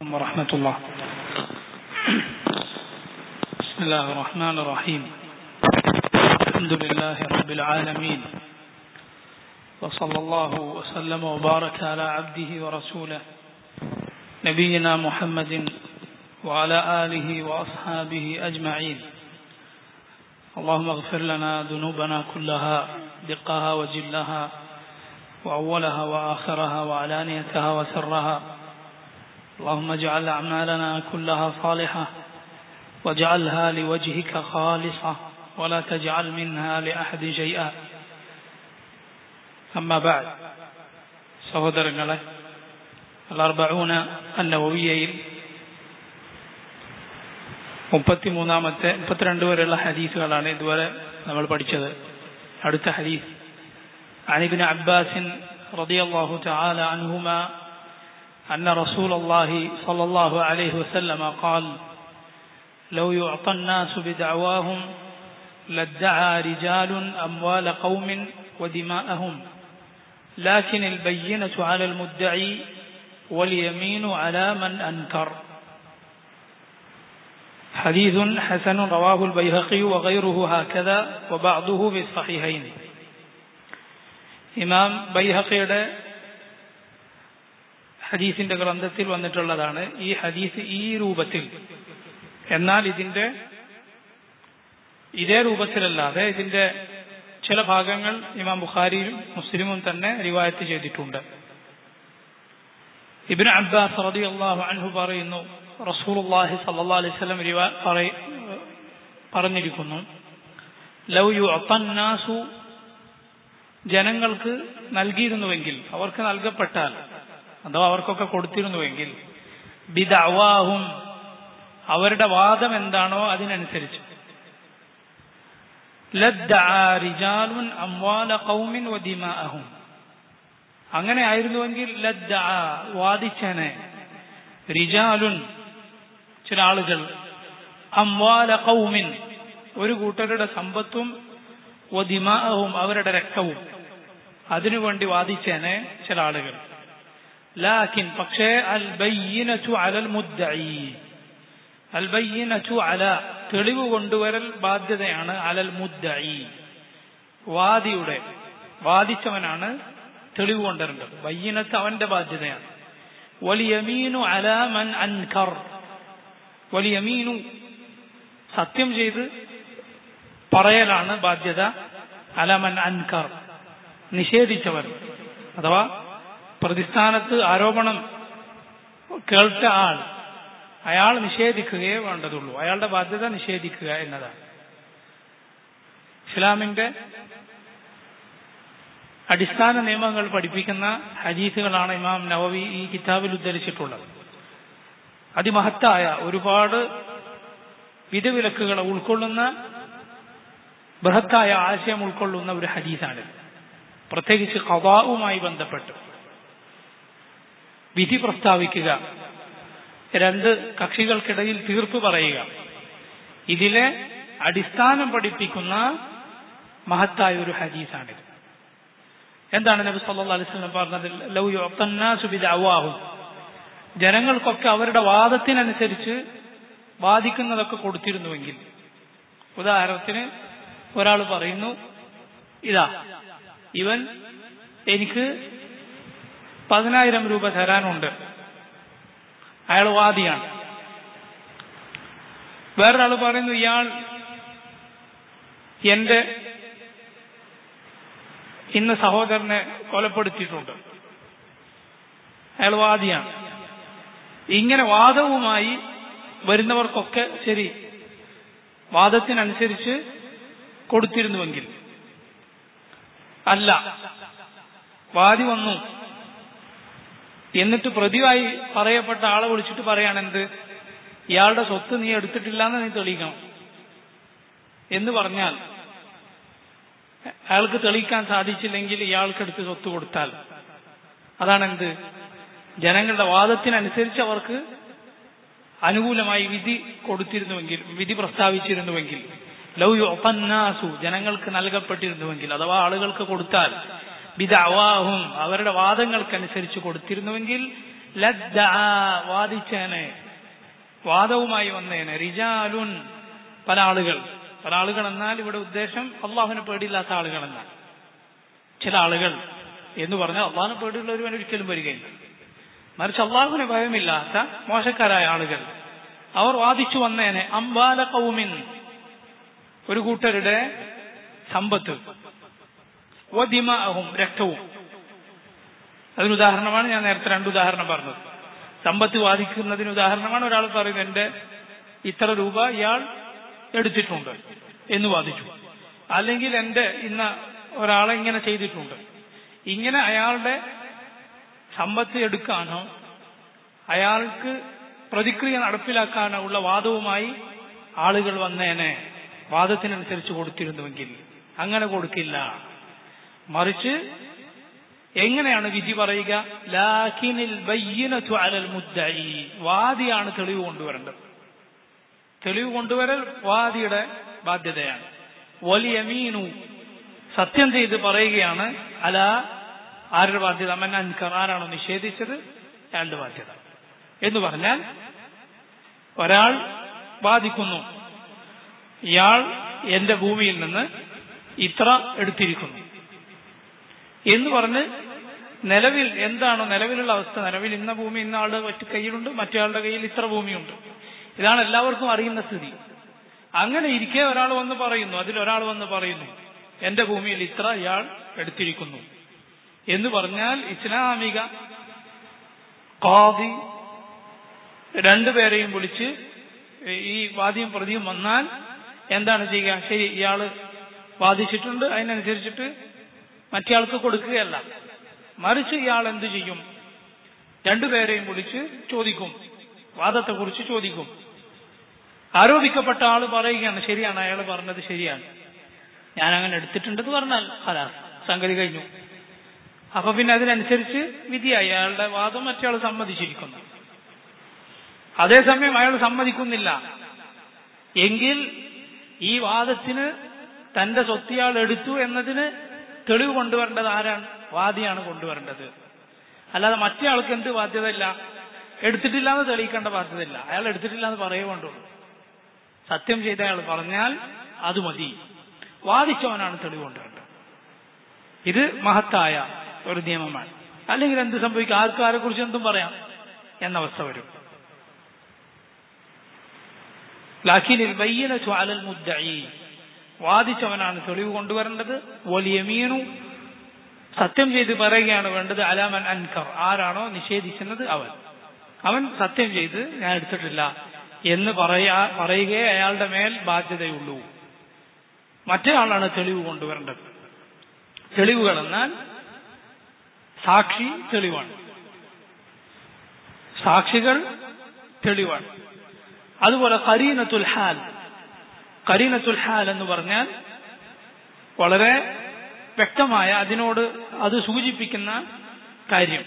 ورحمة الله بسم الله الرحمن الرحيم الحمد لله رب العالمين وصلى الله وسلم وبارك على عبده ورسوله نبينا محمد وعلى آله وأصحابه أجمعين اللهم اغفر لنا ذنوبنا كلها دقها وجلها وأولها وآخرها وعلانيتها وسرها اللهم اجعل أعمالنا كلها صالحة واجعلها لوجهك خالصة ولا تجعل منها لأحد شيئا أما بعد സഹോദരങ്ങളെ അലർബഊന അന്നവവിയയിൽ മുപ്പത്തിമൂന്നാമത്തെ മുപ്പത്തിരണ്ട് വരെയുള്ള ഹദീസുകളാണ് ഇതുവരെ നമ്മൾ പഠിച്ചത് അടുത്ത ഹദീസ് عن ابن عباس رضي الله تعالى عنهما أن رسول الله صلى الله عليه وسلم قال لو يعطى الناس بدعواهم لادعى رجال أموال قوم ودماءهم لكن البينة على المدعي واليمين على من أنكر حديث حسن رواه البيهقي وغيره هكذا وبعضه في الصحيحين ഇമാം ബൈഹഖയുടെ ഹദീസിന്റെ ഗ്രന്ഥത്തിൽ വന്നിട്ടുള്ളതാണ് ഈ ഹദീസ് ഈ രൂപത്തിൽ എന്നാൽ ഇതിന്റെ ഇതേ രൂപത്തിലല്ലാതെ ഇതിന്റെ ചില ഭാഗങ്ങൾ ഇമാം ബുഖാരിയും മുസ്ലിമും തന്നെ റിവായത്ത് ചെയ്തിട്ടുണ്ട് ഇബിൻ അബ്ബാസ് റതി അള്ളാഹു അൻഹു പറയുന്നു റസൂലുള്ളാഹി സല്ലല്ലാഹു അലൈഹി വസല്ലം റിവാ പറഞ്ഞിരിക്കുന്നു ലൗ യുഅത്തന്നാസു ജനങ്ങൾക്ക് നൽകിയിരുന്നുവെങ്കിൽ അവർക്ക് നൽകപ്പെട്ടാൽ അഥവാ അവർക്കൊക്കെ കൊടുത്തിരുന്നുവെങ്കിൽ ബിദഅവാഹും അവരുടെ വാദം എന്താണോ അതിനനുസരിച്ച് റിജാലുൻ അംവാല ഖൗമിൻ വദിമാഅഹും അങ്ങനെ ആയിരുന്നുവെങ്കിൽ ലദ്ദ വാദിച്ചനെ റിജാലുൻ ചില ആളുകൾ അംവാല ഖൗമിൻ ഒരു കൂട്ടരുടെ സമ്പത്തും വദിമാഅഹും അവരുടെ രക്തവും അതിനുവേണ്ടി വാദിച്ചേനെ ചില ആളുകൾ ലാക്കിൻ പക്ഷേ അൽ ബയ്യിനു അലൽ മുദ്ദഈ അൽ ബയ്യിനു അല തെളിവ് കൊണ്ടുവരൽ ബാധ്യതയാണ് അലൽ മുദ്ദഈ വാദിയുടെ വാദിച്ചവനാണ് തെളിവ് കൊണ്ടുവരേണ്ടത് ബയ്യനത്ത് അവന്റെ ബാധ്യതയാണ് വലിയമീനു അല മൻ അൻകർ വലിയമീനു സത്യം ചെയ്ത് പറയലാണ് ബാധ്യത അലമൻ അൻകർ നിഷേധിച്ചവർ അഥവാ പ്രതിസ്ഥാനത്ത് ആരോപണം കേൾച്ച ആൾ അയാൾ നിഷേധിക്കുകയേ വേണ്ടതുള്ളൂ അയാളുടെ ബാധ്യത നിഷേധിക്കുക എന്നതാണ് ഇസ്ലാമിന്റെ അടിസ്ഥാന നിയമങ്ങൾ പഠിപ്പിക്കുന്ന ഹദീസുകളാണ് ഇമാം നവവി ഈ കിതാബിൽ ഉദ്ധരിച്ചിട്ടുള്ളത് അതിമഹത്തായ ഒരുപാട് വിധവിലക്കുകളെ ഉൾക്കൊള്ളുന്ന ബൃഹത്തായ ആശയം ഉൾക്കൊള്ളുന്ന ഒരു ഹദീസാണ് പ്രത്യേകിച്ച് കവാവുമായി ബന്ധപ്പെട്ട് വിധി പ്രസ്താവിക്കുക രണ്ട് കക്ഷികൾക്കിടയിൽ തീർപ്പ് പറയുക ഇതിലെ അടിസ്ഥാനം പഠിപ്പിക്കുന്ന മഹത്തായ ഒരു ഹദീസാണിത് എന്താണ് നബി സല്ലല്ലാഹു അലൈഹി വസല്ലം പറഞ്ഞത് ലൗ യുഅത്തന്നാസു ബിദഅവാഹും ജനങ്ങൾക്കൊക്കെ അവരുടെ വാദത്തിനനുസരിച്ച് വാദിക്കുന്നതൊക്കെ കൊടുത്തിരുന്നുവെങ്കിൽ ഉദാഹരണത്തിന് ഒരാൾ പറയുന്നു ഇതാ ഇവൻ എനിക്ക് പതിനായിരം രൂപ തരാനുണ്ട് അയാൾ വാദിയാണ് വേറൊരാൾ പറയുന്നു ഇയാൾ എന്റെ ഇന്ന് സഹോദരനെ കൊലപ്പെടുത്തിയിട്ടുണ്ട് അയാൾ വാദിയാണ് ഇങ്ങനെ വാദവുമായി വരുന്നവർക്കൊക്കെ ശരി വാദത്തിനനുസരിച്ച് കൊടുത്തിരുന്നുവെങ്കിൽ അല്ല വാദി വന്നു എന്നിട്ട് പ്രതിയായി പറയപ്പെട്ട ആളെ വിളിച്ചിട്ട് പറയാണെന്ത് ഇയാളുടെ സ്വത്ത് നീ എടുത്തിട്ടില്ല എന്ന് നീ തെളിയിക്കണം എന്ന് പറഞ്ഞാൽ അയാൾക്ക് തെളിയിക്കാൻ സാധിച്ചില്ലെങ്കിൽ ഇയാൾക്കെടുത്ത് സ്വത്ത് കൊടുത്താൽ അതാണെന്ത് ജനങ്ങളുടെ വാദത്തിനനുസരിച്ച് അവർക്ക് അനുകൂലമായി വിധി കൊടുത്തിരുന്നുവെങ്കിൽ വിധി പ്രസ്താവിച്ചിരുന്നുവെങ്കിൽ ലൗ യുഅന്നാസു ജനങ്ങൾക്ക് നൽകപ്പെട്ടിരുന്നുവെങ്കിൽ അഥവാ ആളുകൾക്ക് കൊടുത്താൽ ബിദഅവാഹും അവരുടെ വാദങ്ങൾക്കനുസരിച്ച് കൊടുത്തിരുന്നുവെങ്കിൽ ലദ്ദഅ വാദിച്ചേനെ വാദവുമായി വന്നേനെ റിജാലുൻ പല ആളുകൾ പല ആളുകൾ എന്നാൽ ഇവിടെ ഉദ്ദേശം അള്ളാഹുവിനെ പേടിയില്ലാത്ത ആളുകൾ എന്നാൽ ചില ആളുകൾ എന്ന് പറഞ്ഞാൽ അള്ളാഹിനെ പേടിയുള്ള ഒരുവൻ ഒരിക്കലും വരികയില്ല മറിച്ച് അള്ളാഹുവിനെ ഭയമില്ലാത്ത മോശക്കാരായ ആളുകൾ അവർ വാദിച്ചു വന്നേനെ അംബാല കൗമിൻ ഒരു കൂട്ടരുടെ സമ്പത്ത് വദിമാഹും രക്തവും അതിന് ഉദാഹരണമാണ് ഞാൻ നേരത്തെ രണ്ട് ഉദാഹരണം പറഞ്ഞത് സമ്പത്ത് വാദിക്കുന്നതിന് ഉദാഹരണമാണ് ഒരാൾ പറയുന്നത് എന്റെ ഇത്ര രൂപ ഇയാൾ എടുത്തിട്ടുണ്ട് എന്ന് വാദിച്ചു അല്ലെങ്കിൽ എന്റെ ഇന്ന ഒരാളെ ഇങ്ങനെ ചെയ്തിട്ടുണ്ട് ഇങ്ങനെ അയാളുടെ സമ്പത്ത് എടുക്കാനോ അയാൾക്ക് പ്രതിക്രിയ നടപ്പിലാക്കാനോ ഉള്ള വാദവുമായി ആളുകൾ വന്നേനെ വാദത്തിനനുസരിച്ച് കൊടുത്തിരുന്നുവെങ്കിൽ അങ്ങനെ കൊടുക്കില്ല മറിച്ച് എങ്ങനെയാണ് വിധി പറയുക ലാക്കിനിൽ ബയ്യനത്തു അലൽ മുദ്ദഈ വാദിയാണ് തെളിവ് കൊണ്ടുവരേണ്ടത് തെളിവ് കൊണ്ടുവരൽ വാദിയുടെ ബാധ്യതയാണ് വലിയ മീനു സത്യം ചെയ്ത് പറയുകയാണ് അല ആരുടെ ബാധ്യത അമ്മൻ അൻകർ ആരാണോ നിഷേധിച്ചത് അയാളുടെ ബാധ്യത എന്ന് പറഞ്ഞാൽ ഒരാൾ വാദിക്കുന്നു ഇയാൾ എന്റെ ഭൂമിയിൽ നിന്ന് ഇത്ര എടുത്തിരിക്കുന്നു എന്ന് പറഞ്ഞ് നിലവിൽ എന്താണോ നിലവിലുള്ള അവസ്ഥ നിലവിൽ ഇന്ന ഭൂമി ഇന്ന ആളുടെ ഒറ്റ കയ്യിലുണ്ട് മറ്റേയാളുടെ കയ്യിൽ ഇത്ര ഭൂമിയുണ്ട് ഇതാണ് എല്ലാവർക്കും അറിയുന്ന സ്ഥിതി അങ്ങനെ ഇരിക്കെ ഒരാൾ വന്ന് പറയുന്നു അതിൽ ഒരാൾ വന്ന് പറയുന്നു എന്റെ ഭൂമിയിൽ ഇത്ര ഇയാൾ എടുത്തിരിക്കുന്നു എന്ന് പറഞ്ഞാൽ ഇസ്ലാമിക കാതി രണ്ടുപേരെയും വിളിച്ച് ഈ വാദിയും പ്രതിയും വന്നാൽ എന്താണ് ചെയ്യുക ശരി ഇയാള് വാദിച്ചിട്ടുണ്ട് അതിനനുസരിച്ചിട്ട് മറ്റേയാൾക്ക് കൊടുക്കുകയല്ല മറിച്ച് ഇയാൾ എന്തു ചെയ്യും രണ്ടുപേരെയും വിളിച്ച് ചോദിക്കും വാദത്തെക്കുറിച്ച് ചോദിക്കും ആരോപിക്കപ്പെട്ട ആൾ പറയുകയാണ് ശരിയാണ് അയാൾ പറഞ്ഞത് ശരിയാണ് ഞാൻ അങ്ങനെ എടുത്തിട്ടുണ്ടെന്ന് പറഞ്ഞാൽ ഹലാസ് സംഗതി കഴിഞ്ഞു അപ്പൊ പിന്നെ അതിനനുസരിച്ച് വിധിയായി അയാളുടെ വാദം മറ്റയാൾ സമ്മതിച്ചിരിക്കുന്നു അതേസമയം അയാൾ സമ്മതിക്കുന്നില്ല എങ്കിൽ ഈ വാദത്തിന് തന്റെ സ്വത്തിയാൾ എടുത്തു എന്നതിന് തെളിവ് കൊണ്ടുവരേണ്ടത് ആരാണ് വാദിയാണ് കൊണ്ടുവരേണ്ടത് അല്ലാതെ മറ്റേ ആൾക്ക് എന്ത് ബാധ്യതയില്ല എടുത്തിട്ടില്ല എന്ന് തെളിയിക്കേണ്ട ബാധ്യതയില്ല അയാൾ എടുത്തിട്ടില്ല എന്ന് പറയുക കൊണ്ടുള്ളൂ സത്യം ചെയ്ത അയാൾ പറഞ്ഞാൽ അത് മതി വാദിച്ചവനാണ് തെളിവ് കൊണ്ടുവരേണ്ടത് ഇത് മഹത്തായ ഒരു നിയമമാണ് അല്ലെങ്കിൽ എന്ത് സംഭവിക്കും ആർക്കും ആരെ കുറിച്ച് എന്തും പറയാം എന്ന അവസ്ഥ വരും ലാക്കിനിൽ ബയ്യനു അലൽ മുദ്ദഈ വാദിച്ചവനാണ് തെളിവ് കൊണ്ടുവരേണ്ടത് വലിയ മീനു സത്യം ചെയ്ത് പറയുകയാണ് വേണ്ടത് അലാമൻ അൻകർ ആരാണോ നിഷേധിക്കുന്നത് അവൻ അവൻ സത്യം ചെയ്ത് ഞാൻ എടുത്തിട്ടില്ല എന്ന് പറയാ പറയുകയെ അയാളുടെ മേൽ ബാധ്യതയുള്ളൂ മറ്റേ ആളാണ് തെളിവ് കൊണ്ടുവരേണ്ടത് തെളിവുകൾ എന്നാൽ സാക്ഷി തെളിവാണ് സാക്ഷികൾ തെളിവാണ് അതുപോലെ കരീനത്തുൽ ഹാൽ കരീനത്തുൽ ഹാൽ എന്ന് പറഞ്ഞാൽ വളരെ വ്യക്തമായ അതിനോട് അത് സൂചിപ്പിക്കുന്ന കാര്യം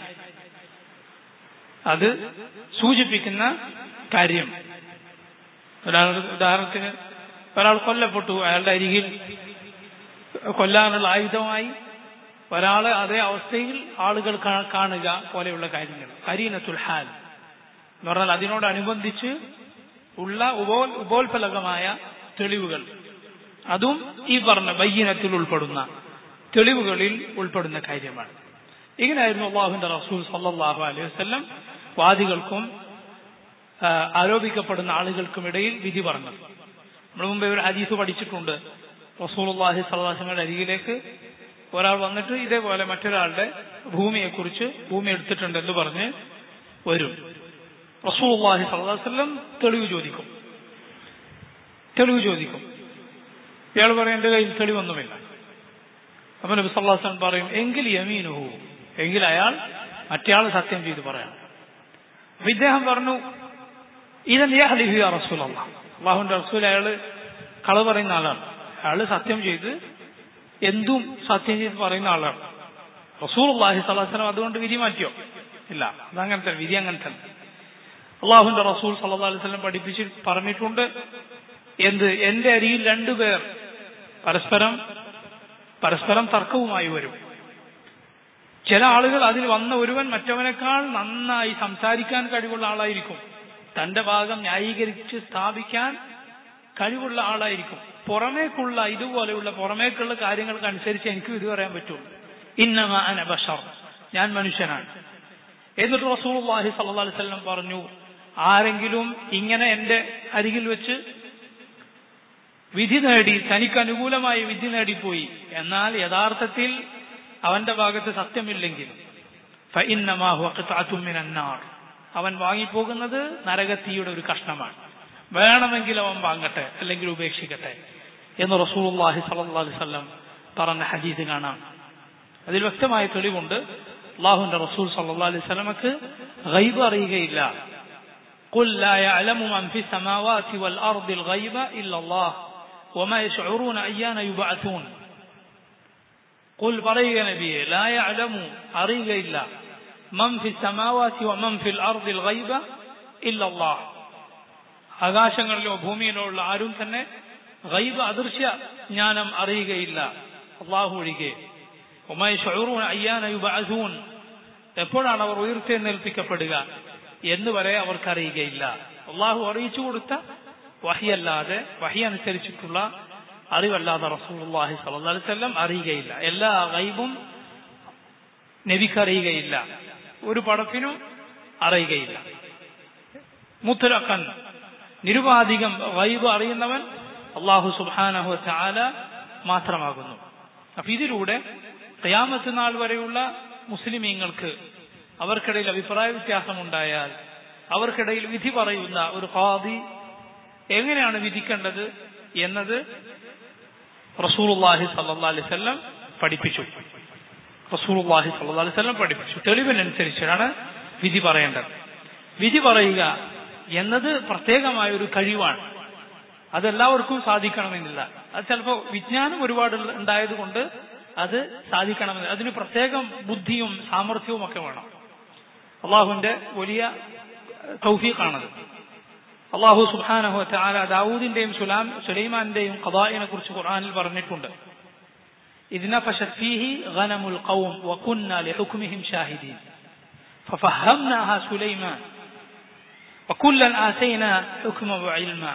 അത് സൂചിപ്പിക്കുന്ന കാര്യം ഒരാൾ ഉദാഹരണത്തിന് ഒരാൾ കൊല്ലപ്പെട്ടു അയാളുടെ അരികിൽ കൊല്ലാനുള്ള ആയുധമായി ഒരാള് അതേ അവസ്ഥയിൽ ആളുകൾ കാണുക പോലെയുള്ള കാര്യങ്ങൾ കരീനത്തുൽ ഹാൽ എന്ന് പറഞ്ഞാൽ അതിനോടനുബന്ധിച്ച് ഉള്ള ഉപോൽ ഉപോത്ഫലകമായ തെളിവുകൾ അതും ഈ പറഞ്ഞ ബയ്യനത്തിൽ ഉൾപ്പെടുന്ന തെളിവുകളിൽ ഉൾപ്പെടുന്ന കാര്യമാണ് ഇങ്ങനെയായിരുന്നു അള്ളാഹുന്റെ റസൂൽ സല്ലാഹു അലൈഹി വസ്ല്ലം വാദികൾക്കും ആരോപിക്കപ്പെടുന്ന ആളുകൾക്കുമിടയിൽ വിധി പറഞ്ഞത് നമ്മൾ മുമ്പേ ഒരു ഹദീസ് പഠിച്ചിട്ടുണ്ട് റസൂൽ അള്ളാഹി സല്ലാഹുങ്ങളുടെ അരികിലേക്ക് ഒരാൾ വന്നിട്ട് ഇതേപോലെ മറ്റൊരാളുടെ ഭൂമിയെക്കുറിച്ച് ഭൂമി എടുത്തിട്ടുണ്ടെന്ന് പറഞ്ഞ് വരും റസൂൽ അള്ളാഹി സല്ലാസ്ലം തെളിവ് ചോദിക്കും തെളിവ് ചോദിക്കും ഇയാൾ പറയും എന്റെ കയ്യിൽ തെളിവൊന്നുമില്ല അപ്പൊ നബി സല്ലാസ്ലം പറയും എങ്കിൽ യമീനുഹു എങ്കിൽ അയാൾ മറ്റേയാൾ സത്യം ചെയ്ത് പറയാം അപ്പൊ ഇദ്ദേഹം പറഞ്ഞു ഇതൻ യഹ്ലിഹു യാ റസൂൽ അള്ളാഹുന്റെ റസൂൽ അയാള് കളവ് പറയുന്ന ആളാണ് അയാള് സത്യം ചെയ്ത് എന്തും സത്യം ചെയ്ത് പറയുന്ന ആളാണ് റസൂൽ അള്ളാഹി സ്വലാസ്ലം അതുകൊണ്ട് വിധി മാറ്റിയോ ഇല്ല അതങ്ങനെ തന്നെ വിധി അങ്ങനെ തന്നെ അള്ളാഹുന്റെ റസൂൽ സല്ലാ അലൈഹി സ്വലം പഠിപ്പിച്ച് പറഞ്ഞിട്ടുണ്ട് എന്ത് എന്റെ അരിയിൽ രണ്ടുപേർ പരസ്പരം പരസ്പരം തർക്കവുമായി വരും ചില ആളുകൾ അതിൽ വന്ന ഒരുവൻ മറ്റവനേക്കാൾ നന്നായി സംസാരിക്കാൻ കഴിവുള്ള ആളായിരിക്കും തന്റെ ഭാഗം ന്യായീകരിച്ച് സ്ഥാപിക്കാൻ കഴിവുള്ള ആളായിരിക്കും പുറമേക്കുള്ള ഇതുപോലെയുള്ള പുറമേക്കുള്ള കാര്യങ്ങൾക്ക് അനുസരിച്ച് എനിക്കും ഇത് പറയാൻ പറ്റുള്ളൂ ഇന്നമ അന ബഷർ ഞാൻ മനുഷ്യനാണ് എന്നിട്ട് റസൂലുള്ളാഹി സ്വല്ലല്ലാഹു അലൈഹി വസല്ലം പറഞ്ഞു ആരെങ്കിലും ഇങ്ങനെ എന്റെ അരികിൽ വെച്ച് വിധി നേടി തനിക്ക് അനുകൂലമായി വിധി നേടിപ്പോയി എന്നാൽ യഥാർത്ഥത്തിൽ അവന്റെ ഭാഗത്ത് സത്യമില്ലെങ്കിൽ فإنما هو قطعة من النار. അവൻ വാങ്ങിപ്പോകുന്നത് നരകത്തീയുടെ ഒരു കഷ്ണമാണ് വേണമെങ്കിൽ അവൻ വാങ്ങട്ടെ അല്ലെങ്കിൽ ഉപേക്ഷിക്കട്ടെ എന്ന് റസൂലുള്ളാഹി സ്വല്ലല്ലാഹു അലൈഹി വസല്ലം പറഞ്ഞ ഹദീസ് കാണാം അതിൽ വ്യക്തമായ തെളിവുണ്ട് അള്ളാഹുവിന്റെ റസൂൽ സല്ലല്ലാഹു അലൈഹി വസല്ലമക്ക് ഗൈബ് അറിയുകയില്ല قل لا يعلم من في السماوات والأرض الغيب إلا الله وما يشعرون أيان يبعثون قل പറയുക നബിയെ لا يعلم അറിയുകയില്ല من في السماوات ومن في الأرض الغيب إلا الله ആകാശങ്ങളിലോ ഭൂമിയിലോ ഉള്ള ആരും തന്നെ ഗൈബ് അദൃശ്യ ജ്ഞാനം അറിയുകയില്ല അള്ളാഹു ഒഴികെ ഒമായി ഷൊറൂൻ അയ്യാന യുബഅസൂൻ എപ്പോഴാണ് അവർ ഉയർത്തെഴുന്നേൽപ്പിക്കപ്പെടുക എന്ന് വരെ അവർക്കറിയുകയില്ല അള്ളാഹു അറിയിച്ചു കൊടുത്ത വഹിയല്ലാതെ വഹി അനുസരിച്ചിട്ടുള്ള അറിവല്ലാതെ റസൂലുള്ളാഹി സ്വല്ലല്ലാഹു അലൈഹി വസല്ലം അറിയുകയില്ല എല്ലാ ഗൈബും നബിക്കറിയുകയില്ല ഒരു പടത്തിനും അറിയുകയില്ല മുത്തലക്കൻ നിരുപാധികം ഗൈബ് അറിയുന്നവൻ അള്ളാഹു സുബ്ഹാനഹു തആല മാത്രമാകുന്നു അപ്പൊ ഇതിലൂടെ ഖിയാമത്ത് നാൾ വരെയുള്ള മുസ്ലിമീങ്ങൾക്ക് അവർക്കിടയിൽ അഭിപ്രായ വ്യത്യാസമുണ്ടായാൽ അവർക്കിടയിൽ വിധി പറയുന്ന ഒരു ഖാദി എങ്ങനെയാണ് വിധിക്കേണ്ടത് എന്നത് റസൂലുള്ളാഹി സല്ലല്ലാഹു അലൈഹി വസല്ലം പഠിപ്പിച്ചു റസൂലുള്ളാഹി സല്ലല്ലാഹു അലൈഹി വസല്ലം പഠിപ്പിച്ചു തെളിവിനനുസരിച്ചാണ് വിധി പറയേണ്ടത് വിധി പറയുക എന്നത് പ്രത്യേകമായ ഒരു കഴിവാണ് അതെല്ലാവർക്കും സാധിക്കണമെന്നില്ല അത് ചിലപ്പോൾ വിജ്ഞാനം ഒരുപാട് ഉണ്ടായതുകൊണ്ട് അത് സാധിക്കണമെന്നില്ല അതിന് പ്രത്യേകം ബുദ്ധിയും സാമർഥ്യവും ഒക്കെ വേണം അള്ളാഹുവിന്റെ വലിയ തൗഫീഖാണത് അള്ളാഹു സുബാനഹു താല ദാവൂദിന്റെയും സുലാം സുലൈമാന്റെയും ഖദായിനെ കുറിച്ച് ഖുർആനിൽ പറഞ്ഞിട്ടുണ്ട് إذ فيه غنم القوم وكنا لحكمهم شاهدين ففهمناها سليمان وكلا آتينا حكما وعلما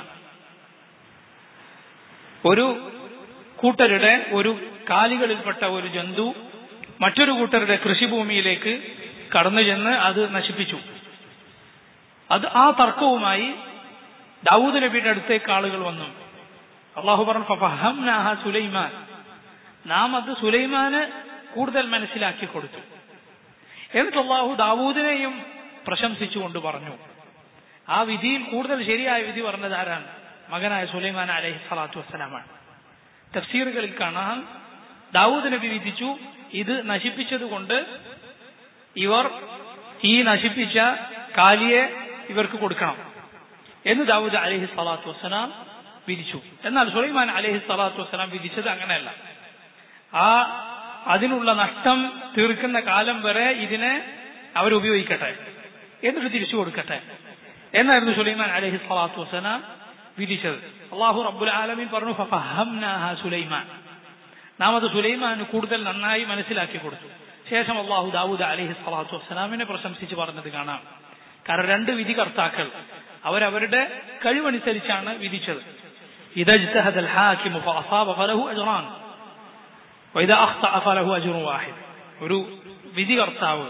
ഒരു കൂട്ടരുടെ ഒരു കാലികളിൽപ്പെട്ട ഒരു ജന്തു മറ്റൊരു കൂട്ടരുടെ കൃഷിഭൂമിയിലേക്ക് കടന്നു ചെന്ന് അത് നശിപ്പിച്ചു അത് ആ തർക്കവുമായി ദാവൂദ് നബിയുടെ അടുത്തേക്ക് ആളുകൾ വന്നു അള്ളാഹു പറഞ്ഞു സുലൈമാൻ നാം അത് സുലൈമാന് കൂടുതൽ മനസ്സിലാക്കി കൊടുത്തു എന്നിട്ട് അള്ളാഹു ദാവൂദിനെയും പ്രശംസിച്ചുകൊണ്ട് പറഞ്ഞു ആ വിധിയിൽ കൂടുതൽ ശരിയായ വിധി പറഞ്ഞത് ആരാണ് മകനായ സുലൈമാൻ അലഹി സ്വലാത്തു വസ്സലാമാണ് തഫ്സീറുകളിൽ കാണാം ദാവൂദ് നബി വിധിച്ചു ഇത് നശിപ്പിച്ചതുകൊണ്ട് ഇവർ ഈ നശിപ്പിച്ച കാലിയെ ഇവർക്ക് കൊടുക്കണം എന്ന് ദാവൂദ് അലഹി സ്വലാത്തു വസ്സലാം വിധിച്ചു എന്നാൽ സുലൈമാൻ അലഹി സ്വലാത്തു വസ്സലാം വിധിച്ചത് അങ്ങനെയല്ല ആ അതിനുള്ള നഷ്ടം തീർക്കുന്ന കാലം വരെ ഇതിനെ അവരുപയോഗിക്കട്ടെ എന്നിട്ട് തിരിച്ചു കൊടുക്കട്ടെ എന്നായിരുന്നു സുലൈമാൻ അലഹി സ്വലാത്തു വസ്സലാം വിധിച്ചത് അള്ളാഹു റബ്ബുൽ ആലമീൻ പറഞ്ഞു ഫഹംനാഹ സുലൈമാൻ നാം അത് സുലൈമാന് കൂടുതൽ നന്നായി മനസ്സിലാക്കി കൊടുത്തു ശേഷം അള്ളാഹു ദാവൂദ് അലഹി സ്വലാത്തു വസ്സലാമിനെ പ്രശംസിച്ച് പറഞ്ഞത് കാണാം കാരണം രണ്ട് വിധികർത്താക്കൾ അവരവരുടെ കഴിവനുസരിച്ചാണ് വിധിച്ചത് ഇതജ്തഹദ الحاكم فأصاب فله أجران وإذا أخطأ فله أجر واحد ഒരു വിധികർത്താവ്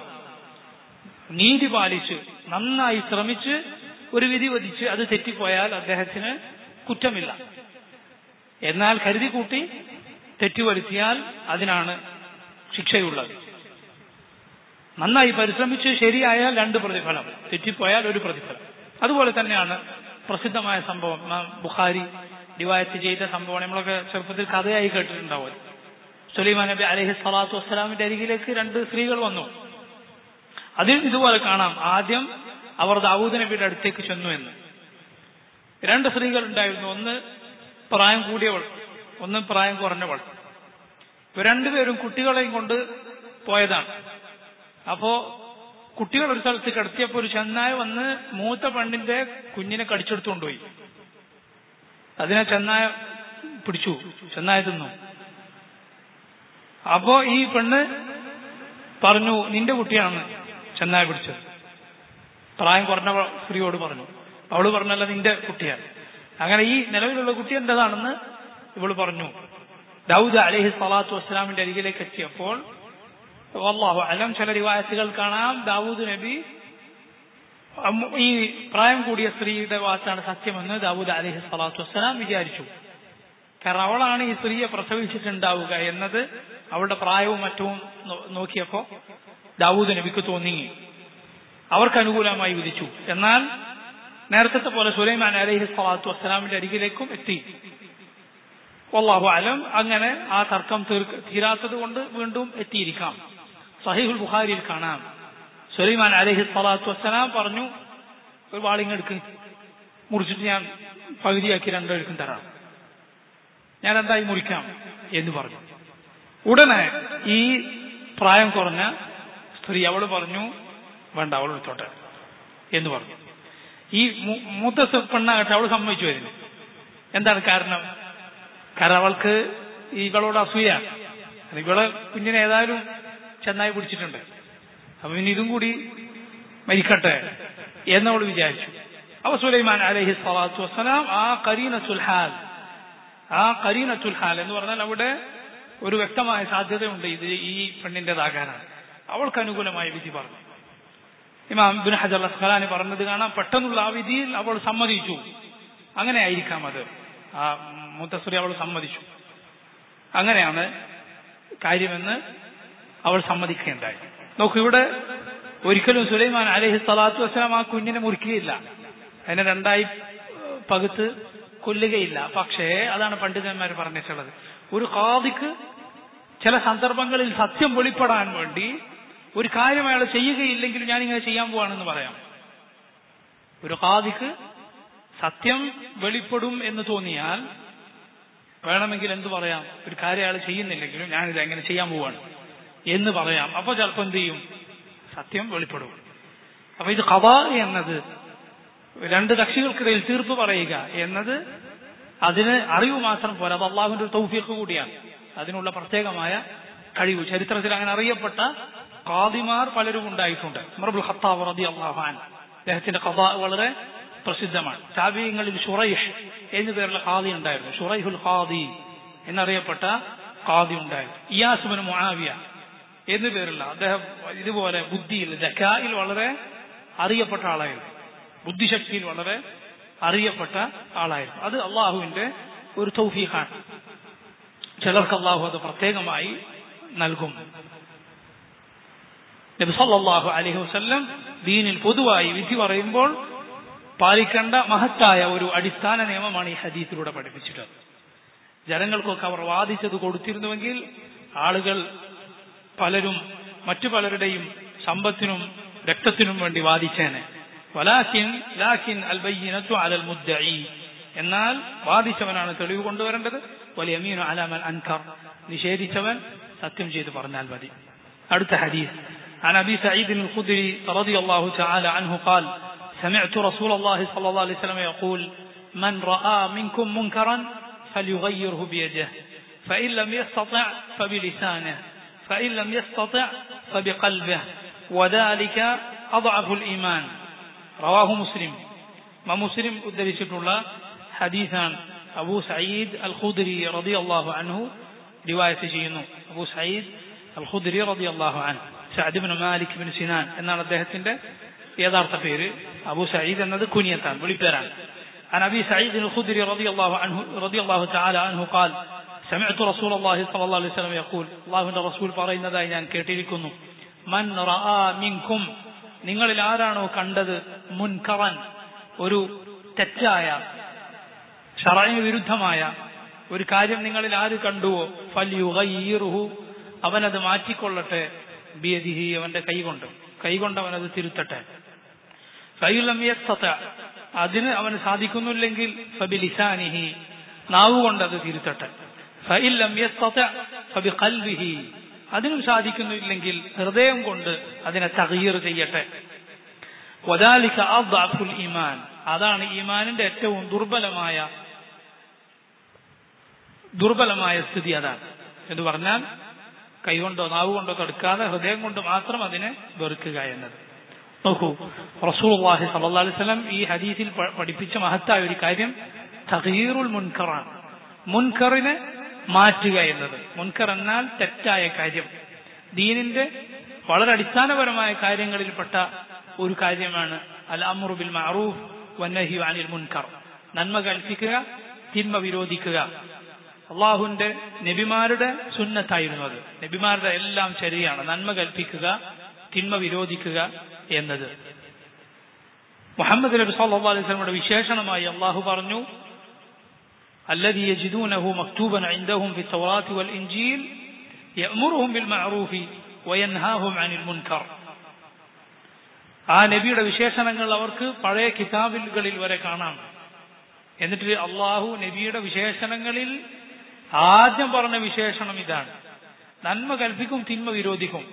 നീതി പാലിച്ച് നന്നായി ശ്രമിച്ച് ഒരു വിധി വധിച്ച് അത് തെറ്റിപ്പോയാൽ അദ്ദേഹത്തിന് കുറ്റമില്ല എന്നാൽ കരുതി കൂട്ടി തെറ്റുവരുത്തിയാൽ അതിനാണ് ശിക്ഷയുള്ളത് നന്നായി പരിശ്രമിച്ച് ശരിയായാൽ രണ്ട് പ്രതിഫലം തെറ്റിപ്പോയാൽ ഒരു പ്രതിഫലം അതുപോലെ തന്നെയാണ് പ്രസിദ്ധമായ സംഭവം ബുഖാരി ഡിവായത്ത് ചെയ്ത സംഭവം നമ്മളൊക്കെ ചെറുപ്പത്തിൽ കഥയായി കേട്ടിട്ടുണ്ടാവും സുലൈമാൻ നബി അലഹി സ്വലാത്തു വസ്സലാമിന്റെ അരികിലേക്ക് രണ്ട് സ്ത്രീകൾ വന്നു അതിൽ ഇതുപോലെ കാണാം ആദ്യം അവർ ദാവൂദ് നബിയുടെ അടുത്തേക്ക് ചെന്നു എന്ന് രണ്ട് സ്ത്രീകൾ ഉണ്ടായിരുന്നു ഒന്ന് പ്രായം കൂടിയവൾ ഒന്ന് പ്രായം കുറഞ്ഞവൾ ഇവർ രണ്ടുപേരും കുട്ടികളെയും കൊണ്ട് പോയതാണ് അപ്പോ കുട്ടികൾ ഒരു സ്ഥലത്ത് കിടത്തിയപ്പോ ഒരു ചെന്നായ വന്ന് മൂത്ത പെണ്ണിന്റെ കുഞ്ഞിനെ കടിച്ചെടുത്തുകൊണ്ടുപോയി അതിനെ ചെന്നായ പിടിച്ചു ചെന്നായ തിന്നു അപ്പോ ഈ പെണ്ണ് പറഞ്ഞു നിന്റെ കുട്ടിയാണ് ചെന്നായി പിടിച്ചത് പ്രായം കുറഞ്ഞ സ്ത്രീയോട് പറഞ്ഞു അവള് പറഞ്ഞല്ല നിന്റെ കുട്ടിയാണ് അങ്ങനെ ഈ നിലവിലുള്ള കുട്ടി എന്റേതാണെന്ന് ഇവള് പറഞ്ഞു ദൗദ് അലഹി സ്വലാത്തു വസ്സലാമിന്റെ അരികിലേക്ക് എത്തിയപ്പോൾ അള്ളാഹു അലം ചില റിവായത്തുകൾ കാണാം ദാവൂദ് നബി അമ്മ- ഈ പ്രായം കൂടിയ സ്ത്രീയുടെ വാക്കാണ് സത്യമെന്ന് ദാവൂദ് അലഹി സ്വലാത്തു വസ്സലാം വിചാരിച്ചു കാരണം അവളാണ് ഈ സ്ത്രീയെ പ്രസവിച്ചിട്ടുണ്ടാവുക എന്നത് അവളുടെ പ്രായവും മറ്റവും നോ- നോക്കിയപ്പോ ദാവൂദ് നബിക്ക് തോന്നി അവർക്ക് അനുകൂലമായി വിധിച്ചു എന്നാൽ നേരത്തെ പോലെ സുലൈമാൻ അലഹി സ്വലാത്തു വസ്സലാമിന്റെ അരികിലേക്കും എത്തി വല്ലാഹു അലം അങ്ങനെ ആ തർക്കം തീർക്ക് തീരാത്തത് കൊണ്ട് വീണ്ടും എത്തിയിരിക്കാം സഹീഹുൽ ബുഖാരിയിൽ കാണാം സുലൈമാൻ അലഹി സ്വലാത്തു വസ്സലാം പറഞ്ഞു ഒരു വാളിങ്ങെടുക്ക് മുറിച്ചിട്ട് ഞാൻ പകുതിയാക്കി രണ്ടുപേർക്കും തരാം ഞാൻ എന്തായി മുറിക്കാം എന്ന് പറഞ്ഞു ഉടനെ ഈ പ്രായം കുറഞ്ഞ സ്ത്രീ അവള് പറഞ്ഞു വേണ്ട അവൾ എടുത്തോട്ടെ എന്ന് പറഞ്ഞു ഈ മൂ- മൂത്ത സ് പെണ്ണാകട്ടെ അവൾ സമ്മതിച്ചു വരുന്നു എന്താണ് കാരണം കാരണം അവൾക്ക് ഇവളോട് അസൂയ ഇവളെ കുഞ്ഞിനെ ഏതായാലും ചെന്നായി പിടിച്ചിട്ടുണ്ട് അപ്പൊ ഇനി ഇതും കൂടി മരിക്കട്ടെ എന്നവൾ വിചാരിച്ചു അപ്പൊ സുലൈമാൻ അലഹി സ്വലാത്തു വസ്സലാം ആ കരീനത്തുൽ ഹാൽ ആ കരീനത്തുൽ ഹാൽ എന്ന് പറഞ്ഞാൽ അവിടെ ഒരു വ്യക്തമായ സാധ്യതയുണ്ട് ഇത് ഈ പെണ്ണിന്റേതാകാനാണ് അവൾക്ക് അനുകൂലമായ വിധി പറഞ്ഞു ഇമാം ബിൻ ഹജർ അസ്ഖലാനി പറഞ്ഞത് കാണാം പെട്ടെന്നുള്ള ആ വിധിയിൽ അവൾ സമ്മതിച്ചു അങ്ങനെ ആയിരിക്കാം അത് ആ മുത്തശ്രീ അവൾ സമ്മതിച്ചു അങ്ങനെയാണ് കാര്യമെന്ന് അവൾ സമ്മതിക്കുകയുണ്ടായി നോക്കൂ ഇവിടെ ഒരിക്കലും സുലൈമാൻ അലഹി സ്വലാത്തു വസ്സലാം ആ കുഞ്ഞിനെ മുറിക്കുകയില്ല അതിനെ രണ്ടായി ഏഹ്, പകുത്ത് കൊല്ലുകയില്ല പക്ഷേ അതാണ് പണ്ഡിതന്മാർ പറഞ്ഞിട്ടുള്ളത് ഒരു കാതിക്ക് ചില സന്ദർഭങ്ങളിൽ സത്യം വെളിപ്പെടാൻ വേണ്ടി ഒരു കാര്യം അയാൾ ചെയ്യുകയില്ലെങ്കിൽ ഞാൻ ഇങ്ങനെ ചെയ്യാൻ പോവാണെന്ന് പറയാം ഒരു കാതിക്ക് സത്യം വെളിപ്പെടും എന്ന് തോന്നിയാൽ വേണമെങ്കിൽ എന്ത് പറയാം ഒരു കാര്യം അയാൾ ചെയ്യുന്നില്ലെങ്കിലും ഞാനിത് എങ്ങനെ ചെയ്യാൻ പോവാണ് എന്ന് പറയാം അപ്പൊ ചിലപ്പോൾ എന്ത് ചെയ്യും സത്യം വെളിപ്പെടും അപ്പൊ ഇത് കഥ എന്നത് രണ്ട് കക്ഷികൾക്കിടയിൽ തീർപ്പ് പറയുക എന്നത് അതിന് അറിവ് മാത്രം പോരാ അത് അള്ളാഹുവിന്റെ ഒരു തൗഫീഖ് കൂടിയാണ് അതിനുള്ള പ്രത്യേകമായ കഴിവ് ചരിത്രത്തിൽ അങ്ങനെ അറിയപ്പെട്ട ഖാദിമാർ പലരും ഉണ്ടായിട്ടുണ്ട് ഉമറുൽ ഖത്താബ് റതി അള്ളാഹാൻ അദ്ദേഹത്തിന്റെ കഥ വളരെ പ്രസിദ്ധമാണ് താബീയങ്ങളിൽ ഷുറൈഹ് എന്നു പേരുള്ള ഖാദി ഉണ്ടായിരുന്നു ഷുറൈഹുൽ ഖാദി എന്നറിയപ്പെട്ട ഖാദി ഉണ്ടായിരുന്നു ഇയാസുബിന് മുആവിയ എന്നു പേരുള്ള അദ്ദേഹം ഇതുപോലെ ബുദ്ധിയിൽ ജക്കായിൽ വളരെ അറിയപ്പെട്ട ആളായിരുന്നു ബുദ്ധിശക്തിയിൽ വളരെ അറിയപ്പെട്ട ആളായിരുന്നു അത് അള്ളാഹുവിന്റെ ഒരു തൗഫീഖാണ് ചിലർക്ക് അള്ളാഹു അത് പ്രത്യേകമായി നൽകും നബി സല്ലല്ലാഹു അലൈഹി വസല്ലം ദീനിൽ പൊതുവായി വിധി പറയുമ്പോൾ പാലിക്കേണ്ട മഹത്തായ ഒരു അടിസ്ഥാന നിയമമാണ് ഈ ഹദീസിലൂടെ പഠിപ്പിച്ചിട്ടുള്ളത് ജനങ്ങൾക്കൊക്കെ അവർ വാദിച്ചത് കൊടുത്തിരുന്നുവെങ്കിൽ ആളുകൾ പലരും മറ്റു പലരുടെയും സമ്പത്തിനും രക്തത്തിനും വേണ്ടി വാദിച്ചേനെ വലാക്കിൻ ലാക്കിൻ അൽ ബയ്യിനത്തു അലൽ മുദ്ദഈ എന്നാൽ വാദിച്ചവനാണ് തെളിവ് കൊണ്ടുവരേണ്ടത് വലിയ അമീനു അലാമൻ അൻകർ നിഷേധിച്ചവൻ സത്യം ചെയ്ത് പറഞ്ഞാൽ മതി അടുത്ത ഹദീസ് عن أبي سعيد الخدري رضي الله تعالى عنه قال سمعت رسول الله صلى الله عليه وسلم يقول من رأى منكم منكرا فليغيره بيده فإن لم يستطع فبلسانه فإن لم يستطع فبقلبه وذلك أضعف الإيمان رواه مسلم ما مسلم ഉദ്ധരിച്ചിട്ടുള്ള ഹദീസാണ് അബൂ സയ്യിദ് അൽ ഖുദ്രി റളിയല്ലാഹു അൻഹു റിവായത്ത് ചെയ്യുന്നു അബൂ സയ്യിദ് അൽ ഖുദ്രി റളിയല്ലാഹു അൻഹു Saad ibn Malik bin Sinan എന്നാണ് അദ്ദേഹത്തിന്റെ യഥാർത്ഥ പേര് അബൂ സയ്യിദ് എന്നത് കുനിയത്താണ് വിളിപ്പേരാണ് عن أبي سعيد الخدري رضي الله عنه رضي الله تعالى عنه قال سمعت رسول الله صلى الله عليه وسلم يقول الله റസൂൽ പറയുന്നതായി ഞാൻ കേട്ടിരിക്കുന്നു മൻ റആ മിൻകും നിങ്ങളിൽ ആരാണോ കണ്ടത് മുൻകറൻ ഒരു തെറ്റായ ഷറൈന് വിരുദ്ധമായ ഒരു കാര്യം നിങ്ങളിൽ ആര് കണ്ടുവോ ഫല്യുഗയ്യിറുഹു അവനത് മാറ്റിക്കൊള്ളട്ടെ ബിയദിഹി അവന്റെ കൈകൊണ്ട് കൈകൊണ്ട് അവനത് തിരുത്തട്ടെ ഫൈലം യസ്തത അതിന് അവന് സാധിക്കുന്നില്ലെങ്കിൽ ഫബിലിസാനിഹി നാവ് കൊണ്ട് അത് തിരുത്തട്ടെ ഫൈലം യസ്തത ഫബിഖൽബിഹി അതിനും സാധിക്കുന്നില്ലെങ്കിൽ ഹൃദയം കൊണ്ട് അതിനെ തകീർ ചെയ്യട്ടെ വദാലിക അദ്അഫുൽ ഈമാൻ അതാണ് ഈമാനിന്റെ ഏറ്റവും ദുർബലമായ ദുർബലമായ സ്ഥിതി അതാണ് എന്ന് പറഞ്ഞാൽ കൈകൊണ്ടോ നാവ് കൊണ്ടോ തടുക്കാതെ ഹൃദയം കൊണ്ട് മാത്രം അതിനെ വെറുക്കുക എന്നത് നോക്കൂ റസൂലുള്ളാഹി സ്വല്ലല്ലാഹി അലൈഹി വസല്ലം ഈ ഹദീസിൽ പ- പഠിപ്പിച്ച മഹത്തായ ഒരു കാര്യം തഗീറുൽ മുൻകറാണ് മുൻകറിനെ മാറ്റുക എന്നത് മുൻകർ എന്നാൽ തെറ്റായ കാര്യം ദീനിന്റെ വളരെ അടിസ്ഥാനപരമായ കാര്യങ്ങളിൽപ്പെട്ട ഒരു കാര്യമാണ് അൽ അമ്രു ബിൽ മഅറൂഫ് വന്നഹി അനിൽ മുൻകർ നന്മ കൽപ്പിക്കുക തിന്മ വിരോധിക്കുക അള്ളാഹുവിന്റെ നബിമാരുടെ സുന്നത്തായിരുന്നു അത് നബിമാരുടെ എല്ലാം ശരിയാണ് നന്മ കൽപ്പിക്കുക തിന്മ വിരോധിക്കുക എന്നത് മുഹമ്മദ് നബി സല്ലല്ലാഹു അലൈഹി വസല്ലമയുടെ വിശേഷണമായി അള്ളാഹു പറഞ്ഞു الذي يجدونه مكتوبا عندهم في التوراة والإنجيل يأمرهم بالمعروف وينهاهم عن المنكر ആ നബിയുടെ വിശേഷണങ്ങൾ അവർക്ക് പഴയ കിതാബുകളിൽ വരെ കാണാം എന്നിട്ട് അള്ളാഹു നബിയുടെ വിശേഷണങ്ങളിൽ ആദ്യം പറഞ്ഞ വിശേഷണം ഇതാണ് നന്മ കൽപ്പിക്കും തിന്മ വിരോധിക്കും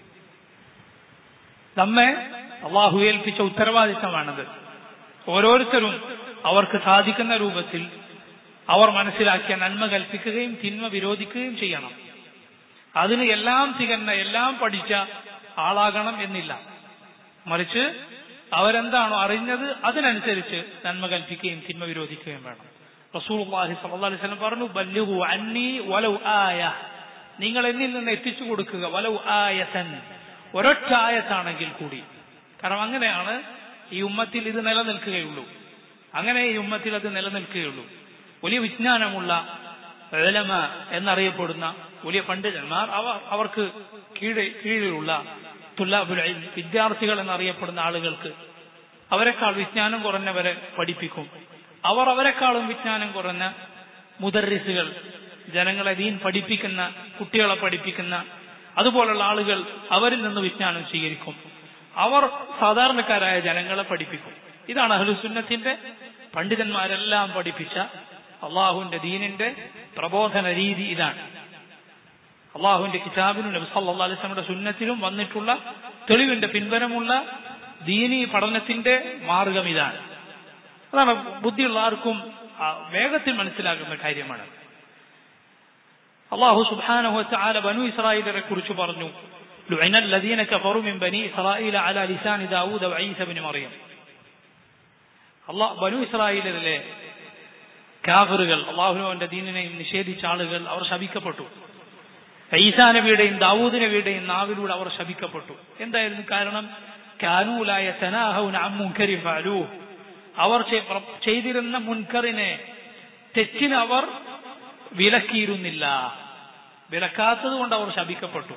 നമ്മെ അള്ളാഹു ഏൽപ്പിച്ച ഉത്തരവാദിത്തമാണത് ഓരോരുത്തരും അവർക്ക് സാധിക്കുന്ന രൂപത്തിൽ അവർ മനസ്സിലാക്കിയ നന്മ കൽപ്പിക്കുകയും തിന്മ വിരോധിക്കുകയും ചെയ്യണം അതിന് എല്ലാം തികഞ്ഞ എല്ലാം പഠിച്ച ആളാകണം എന്നില്ല മറിച്ച് അവരെന്താണോ അറിഞ്ഞത് അതിനനുസരിച്ച് നന്മ കൽപ്പിക്കുകയും തിന്മ വിരോധിക്കുകയും വേണം റസൂലുള്ളാഹി സ്വല്ലല്ലാഹി അലൈഹി വസല്ലം പറഞ്ഞു ബല്ലുഹു അന്നി വലൗ ആയ നിങ്ങൾ എന്നിൽ നിന്ന് എത്തിച്ചു കൊടുക്കുക വലൗ ആയതൻ ഒരൊറ്റ ആയത്താണെങ്കിൽ കൂടി കാരണം അങ്ങനെയാണ് ഈ ഉമ്മത്തിൽ ഇത് നിലനിൽക്കുകയുള്ളൂ അങ്ങനെ ഈ ഉമ്മത്തിൽ അത് നിലനിൽക്കുകയുള്ളൂ വലിയ വിജ്ഞാനമുള്ള ഉലമ എന്നറിയപ്പെടുന്ന വലിയ പണ്ഡിതന്മാർ അവർ അവർക്ക് കീഴെ കീഴിലുള്ള തുല്ലാബുൽ ഇൽം, വിദ്യാർത്ഥികൾ എന്നറിയപ്പെടുന്ന ആളുകൾക്ക് അവരെക്കാൾ വിജ്ഞാനം കുറഞ്ഞവരെ പഠിപ്പിക്കും അവർ അവരെക്കാളും വിജ്ഞാനം കുറഞ്ഞ മുദർരിസുകൾ ജനങ്ങളെ ദീൻ പഠിപ്പിക്കുന്ന കുട്ടികളെ പഠിപ്പിക്കുന്ന അതുപോലുള്ള ആളുകൾ അവരിൽ നിന്ന് വിജ്ഞാനം സ്വീകരിക്കും അവർ സാധാരണക്കാരായ ജനങ്ങളെ പഠിപ്പിക്കും ഇതാണ് അഹ്ലുസുന്നത്തിന്റെ പണ്ഡിതന്മാരെല്ലാം പഠിപ്പിച്ച അള്ളാഹുവിന്റെ ദീനിന്റെ പ്രബോധന രീതി ഇതാണ് അള്ളാഹുവിന്റെ കിതാബിനും നബി സല്ലല്ലാഹു അലൈഹി വസല്ലമയുടെ സുന്നത്തിലും വന്നിട്ടുള്ള തെളിവിന്റെ പിൻബലമുള്ള ദീനി പഠനത്തിന്റെ മാർഗം ഇതാണ് അതാണ് ബുദ്ധിയുള്ള ആർക്കും ആ, വേഗത്തിൽ മനസ്സിലാകുന്ന കാര്യമാണ് അള്ളാഹു സുബ്ഹാനഹു വതആല ബനു ഇസ്രായേലിനെ കുറിച്ച് പറഞ്ഞു لعن الذين كفروا من بني إسرائيل على لسان داود وعيسى بن مريم അള്ളാഹ് ബനു ഇസ്രായേലിലെ കാഫറുകൾ അള്ളാഹുവിന്റെ ദീനിനെയും നിഷേധിച്ച ആളുകൾ അവർ ശപിക്കപ്പെട്ടു ഈസാ നബിയുടെയും ദാവൂദ് നബിയുടെയും നാവിലൂടെ അവർ ശപിക്കപ്പെട്ടു എന്തായിരുന്നു കാരണം കാനൂലായ സനാഹൗൻ അമ്മുൻകരി ഫാലു അവർ ചെ- പ്ര- ചെയ്തിരുന്ന മുൻകറിനെ തെറ്റിന് അവർ വിലക്കിയിരുന്നില്ല വിലക്കാത്തത് കൊണ്ട് അവർ ശപിക്കപ്പെട്ടു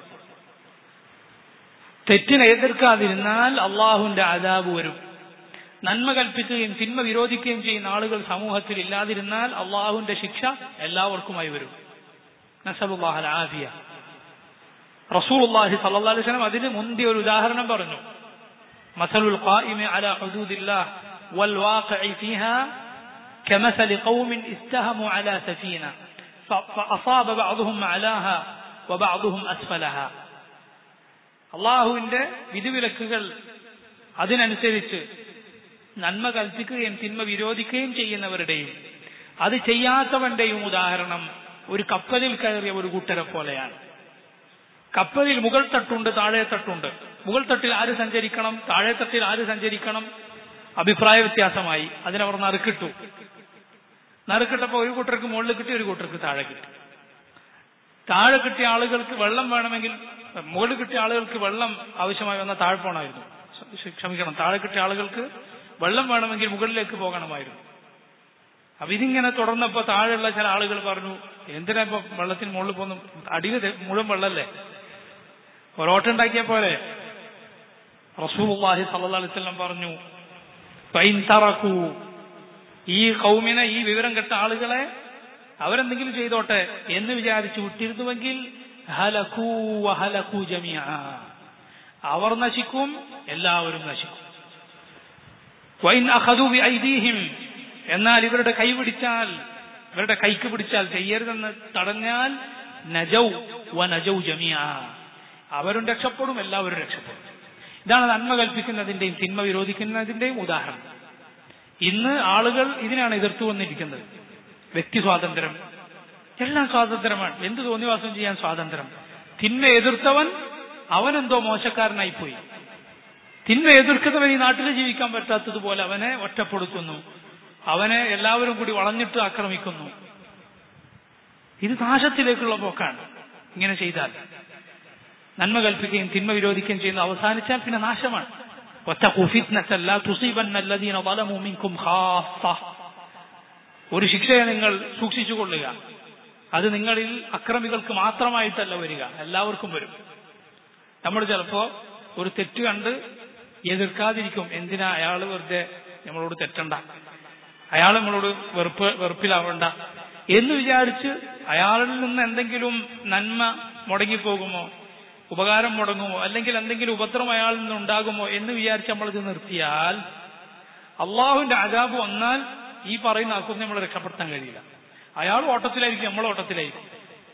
തെറ്റിനെ എതിർക്കാതിരുന്നാൽ അള്ളാഹുവിന്റെ അതാബ് വരും നന്മ കൽപ്പിക്കുകയും തിന്മ വിരോധിക്കുകയും ചെയ്യുന്ന ആളുകൾ സമൂഹത്തിൽ ഇല്ലാതിരുന്നാൽ അള്ളാഹുവിന്റെ ശിക്ഷ എല്ലാവർക്കുമായി വരും നസബുല്ലാഹൽ ആഫിയ റസൂലുള്ളാഹി സ്വല്ലല്ലാഹി അലൈഹി വസല്ലം അതിന് മുന്തിയ ഒരു ഉദാഹരണം പറഞ്ഞു മസലുൽ ഖായിമി അലാ ഹുദൂദില്ലാഹ് വൽ വാഖിഇ ഫീഹാ كمثل قوم استهموا على سفينة ف- فأصاب بعضهم أعلاها وبعضهم أسفلها അള്ളാഹുവിന്റെ വിധിവിലക്കുകൾ അതിനനുസരിച്ച് നന്മ കൽപ്പിക്കുകയും തിന്മ വിരോധിക്കുകയും ചെയ്യുന്നവരുടെയും അത് ചെയ്യാത്തവന്റെയും ഉദാഹരണം ഒരു കപ്പലിൽ കയറിയ ഒരു കൂട്ടരെ പോലെയാണ് കപ്പലിൽ മുകൾ തട്ടുണ്ട് താഴെ തട്ടുണ്ട് മുകൾ തട്ടിൽ ആര് സഞ്ചരിക്കണം താഴെ തട്ടിൽ ആര് സഞ്ചരിക്കണം അഭിപ്രായ വ്യത്യാസമായി അതിനവർ നറുക്കിട്ടു നറുക്കിട്ടപ്പോ ഒരു കൂട്ടർക്ക് മുകളിൽ കിട്ടി ഒരു കൂട്ടർക്ക് താഴെ കിട്ടി താഴെ കിട്ടിയ ആളുകൾക്ക് വെള്ളം വേണമെങ്കിൽ മുകളിൽ കിട്ടിയ ആളുകൾക്ക് വെള്ളം ആവശ്യമായി വന്ന താഴെ പോകണമായിരുന്നു ക്ഷ- ക്ഷമിക്കണം താഴെ കിട്ടിയ ആളുകൾക്ക് വെള്ളം വേണമെങ്കിൽ മുകളിലേക്ക് പോകണമായിരുന്നു അപ്പൊ ഇതിങ്ങനെ തുടർന്നപ്പോ താഴെയുള്ള ചില ആളുകൾ പറഞ്ഞു എന്തിനാ ഇപ്പൊ വെള്ളത്തിന് മുകളിൽ പോകുന്നു അടിയിൽ ദേ മുഴുവൻ വെള്ളല്ലേ ഒരോട്ടുണ്ടാക്കിയ പോലെ റസൂലുള്ളാഹി സല്ലല്ലാഹു അലൈഹി വസല്ലം പറഞ്ഞു ഫൈൻ തറക്കൂ ഈ കൗമിനെ ഈ വിവരം കെട്ട ആളുകളെ അവരെന്തെങ്കിലും ചെയ്തോട്ടെ എന്ന് വിചാരിച്ചു വിട്ടിരുന്നുവെങ്കിൽ ഹലക്കൂ വഹലക്കൂ ജമിയ അവർ നശിക്കും എല്ലാവരും നശിക്കും വൈൻ അഖദു ബി ഐദീഹിം എന്നാൽ ഇവരുടെ കൈ പിടിച്ചാൽ ഇവരുടെ കൈക്ക് പിടിച്ചാൽ ചെയ്യരുതെന്ന് തടഞ്ഞാൽ നജൗ വ നജൗ ജമിയ അവരും രക്ഷപ്പെടും എല്ലാവരും രക്ഷപ്പെടും ഇതാണ് നന്മ കൽപ്പിക്കുന്നതിന്റെയും തിന്മ വിരോധിക്കുന്നതിന്റെയും ഉദാഹരണം ഇന്ന് ആളുകൾ ഇതിനാണ് എതിർത്തു വന്നിരിക്കുന്നത് വ്യക്തി സ്വാതന്ത്ര്യം എല്ലാം സ്വാതന്ത്ര്യമാണ് എന്ത് തോന്നിവാസം ചെയ്യാൻ സ്വാതന്ത്ര്യം തിന്മ എതിർത്തവൻ അവനെന്തോ മോശക്കാരനായി പോയി തിന്മ എതിർക്കുന്നവൻ ഈ നാട്ടിൽ ജീവിക്കാൻ പറ്റാത്തതുപോലെ അവനെ ഒറ്റപ്പെടുത്തുന്നു അവനെ എല്ലാവരും കൂടി വളഞ്ഞിട്ട് ആക്രമിക്കുന്നു ഇത് നാശത്തിലേക്കുള്ള പോക്കാണ് ഇങ്ങനെ ചെയ്താൽ നന്മ കൽപ്പിക്കുകയും തിന്മ വിരോധിക്കുകയും ചെയ്യുന്ന അവസാനിച്ചാൽ പിന്നെ നാശമാണ് واتقوا فتنة لا تصيبن الذين ظلموا منكم خاصة ഒരു ശിക്ഷയെ നിങ്ങൾ സൂക്ഷിച്ചുകൊള്ളുക അത് നിങ്ങളിൽ അക്രമികൾക്ക് മാത്രമായിട്ടല്ല വരിക എല്ലാവർക്കും വരും നമ്മൾ ചിലപ്പോ ഒരു തെറ്റ് കണ്ട് എതിർക്കാതിരിക്കും എന്തിനാ അയാൾ വെറുതെ നമ്മളോട് തെറ്റണ്ട അയാൾ നമ്മളോട് വെറുപ്പ് വെറുപ്പിലാവണ്ട എന്ന് വിചാരിച്ച് അയാളിൽ നിന്ന് എന്തെങ്കിലും നന്മ മുടങ്ങിപ്പോകുമോ ഉപകാരം മുടങ്ങുമോ അല്ലെങ്കിൽ എന്തെങ്കിലും ഉപദ്രവം അയാളിൽ നിന്ന് ഉണ്ടാകുമോ എന്ന് വിചാരിച്ച് നമ്മളിത് നിർത്തിയാൽ അള്ളാഹുവിന്റെ അജാബ് വന്നാൽ ഈ പറയുന്ന ആൾക്കൊന്നും നമ്മൾ രക്ഷപ്പെടുത്താൻ കഴിയില്ല അയാൾ ഓട്ടത്തിലായിരിക്കും നമ്മൾ ഓട്ടത്തിലായിരിക്കും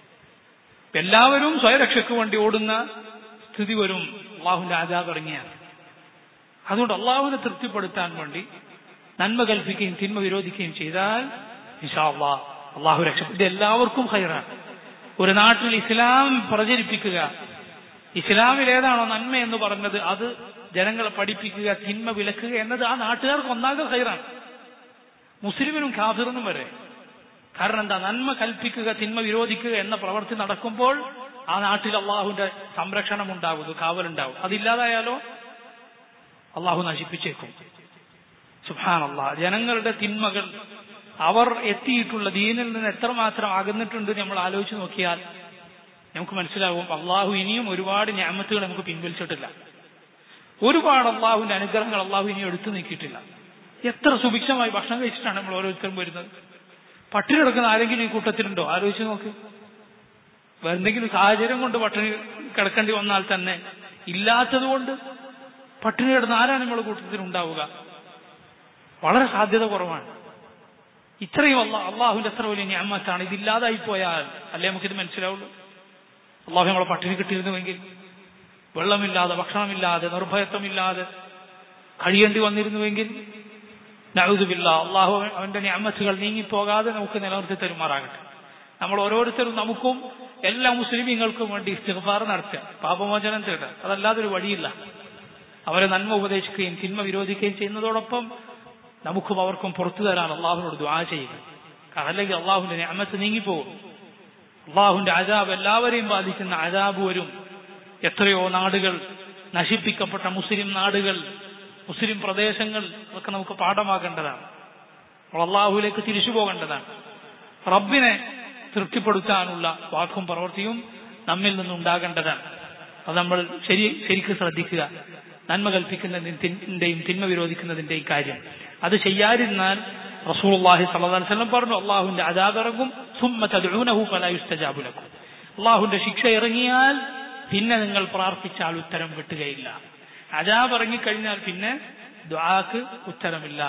എല്ലാവരും സ്വയരക്ഷയ്ക്ക് വേണ്ടി ഓടുന്ന സ്ഥിതി വരും അള്ളാഹുവിന്റെ ആജാബ് ഇറങ്ങിയാണ് അതുകൊണ്ട് അള്ളാഹുവിനെ തൃപ്തിപ്പെടുത്താൻ വേണ്ടി നന്മ കൽപ്പിക്കുകയും തിന്മ വിരോധിക്കുകയും ചെയ്താൽ ഇൻഷാ അള്ളാഹ് അള്ളാഹു രക്ഷപ്പെട്ടു ഇത് എല്ലാവർക്കും ഹൈറാണ് ഒരു നാട്ടിൽ ഇസ്ലാം പ്രചരിപ്പിക്കുക ഇസ്ലാമിൽ ഏതാണോ നന്മ എന്ന് പറഞ്ഞത് അത് ജനങ്ങളെ പഠിപ്പിക്കുക തിന്മ വിലക്കുക എന്നത് ആ നാട്ടുകാർക്ക് ഒന്നാകെ ഹൈറാണ് മുസ്ലിമിനും കാഫിറിനും വരെ കാരണം എന്താ നന്മ കൽപ്പിക്കുക തിന്മ വിരോധിക്കുക എന്ന പ്രവൃത്തി നടക്കുമ്പോൾ ആ നാട്ടിൽ അള്ളാഹുവിന്റെ സംരക്ഷണം ഉണ്ടാകുന്നു കാവലുണ്ടാവും അതില്ലാതായാലോ അള്ളാഹു നശിപ്പിച്ചേക്കും സുഹാൻ അള്ളാഹ് ജനങ്ങളുടെ തിന്മകൾ അവർ എത്തിയിട്ടുള്ള ദീനിൽ നിന്ന് എത്രമാത്രം അകന്നിട്ടുണ്ട് നമ്മൾ ആലോചിച്ച് നോക്കിയാൽ നമുക്ക് മനസ്സിലാവും അള്ളാഹു ഇനിയും ഒരുപാട് ഞാമത്തുകൾ നമുക്ക് പിൻവലിച്ചിട്ടില്ല ഒരുപാട് അള്ളാഹുവിന്റെ അനുഗ്രഹങ്ങൾ അള്ളാഹു ഇനിയും എടുത്തു നീക്കിയിട്ടില്ല എത്ര സുഭിക്ഷമായി ഭക്ഷണം കഴിച്ചിട്ടാണ് നമ്മൾ ഓരോരുത്തരും വരുന്നത് പട്ടിണി കിടക്കുന്ന ആരെങ്കിലും ഈ കൂട്ടത്തിലുണ്ടോ ആലോചിച്ച് നോക്ക് എന്തെങ്കിലും സാഹചര്യം കൊണ്ട് പട്ടിണി കിടക്കേണ്ടി വന്നാൽ തന്നെ ഇല്ലാത്തത് കൊണ്ട് പട്ടിണി കിടന്ന ആരാണ് നമ്മുടെ കൂട്ടത്തിൽ ഉണ്ടാവുക വളരെ സാധ്യത കുറവാണ് ഇത്രയും അല്ല അള്ളാഹുവിന്റെ എത്ര വലിയ ഞാമത്താണ് ഇതില്ലാതായി പോയാൽ അല്ലേ നമുക്കിത് മനസ്സിലാവുള്ളൂ അള്ളാഹു നമ്മളെ പട്ടിണി കിട്ടിയിരുന്നുവെങ്കിൽ വെള്ളമില്ലാതെ ഭക്ഷണമില്ലാതെ നിർഭയത്വമില്ലാതെ കഴിയേണ്ടി വന്നിരുന്നുവെങ്കിൽ നഴുതുമില്ല അള്ളാഹു അവന്റെ ഞാമത്തുകൾ നീങ്ങിപ്പോകാതെ നമുക്ക് നിലനിർത്തി തരുമാറാകട്ടെ നമ്മൾ ഓരോരുത്തരും നമുക്കും എല്ലാ മുസ്ലിമീങ്ങൾക്കും വേണ്ടി ഇസ്തിഗ്ഫാർ നടത്തുക പാപമോചനം തേടുക അതല്ലാതെ ഒരു വഴിയില്ല അവരെ നന്മ ഉപദേശിക്കുകയും തിന്മ വിരോധിക്കുകയും ചെയ്യുന്നതോടൊപ്പം നമുക്കും അവർക്കും പുറത്തു തരാൻ അള്ളാഹുവിനോട് ദ്വാ ചെയ്യുക അല്ലെങ്കിൽ അള്ളാഹുവിന്റെ ഞാമത്ത് നീങ്ങിപ്പോകും അള്ളാഹുവിന്റെ അജാബ് എല്ലാവരെയും ബാധിക്കുന്ന അജാബ് വരും എത്രയോ നാടുകൾ നശിപ്പിക്കപ്പെട്ട മുസ്ലിം നാടുകൾ മുസ്ലിം പ്രദേശങ്ങൾ അതൊക്കെ നമുക്ക് പാഠമാക്കേണ്ടതാണ് അള്ളാഹുവിലേക്ക് തിരിച്ചു പോകേണ്ടതാണ് റബ്ബിനെ തൃപ്തിപ്പെടുത്താനുള്ള വാക്കും പ്രവൃത്തിയും നമ്മിൽ നിന്നുണ്ടാകേണ്ടതാണ് അത് നമ്മൾ ശരി ശരിക്ക് ശ്രദ്ധിക്കുക നന്മ കൽപ്പിക്കുന്നതിന്റെയും തിന്മ വിരോധിക്കുന്നതിന്റെയും കാര്യം അത് ചെയ്യാതിരുന്നാൽ റസൂൽ അള്ളാഹി സല്ലാസ്ലം പറഞ്ഞു അള്ളാഹുവിന്റെ അജാബിറങ്ങും സുമ്മ തദൂനഹു ഫലായുസ്തജാബുലക്കും അള്ളാഹുവിന്റെ ശിക്ഷ ഇറങ്ങിയാൽ പിന്നെ നിങ്ങൾ പ്രാർത്ഥിച്ചാൽ ഉത്തരം കിട്ടുകയില്ല അജാബ് ഇറങ്ങിക്കഴിഞ്ഞാൽ പിന്നെ ദ്വാക്ക് ഉത്തരമില്ല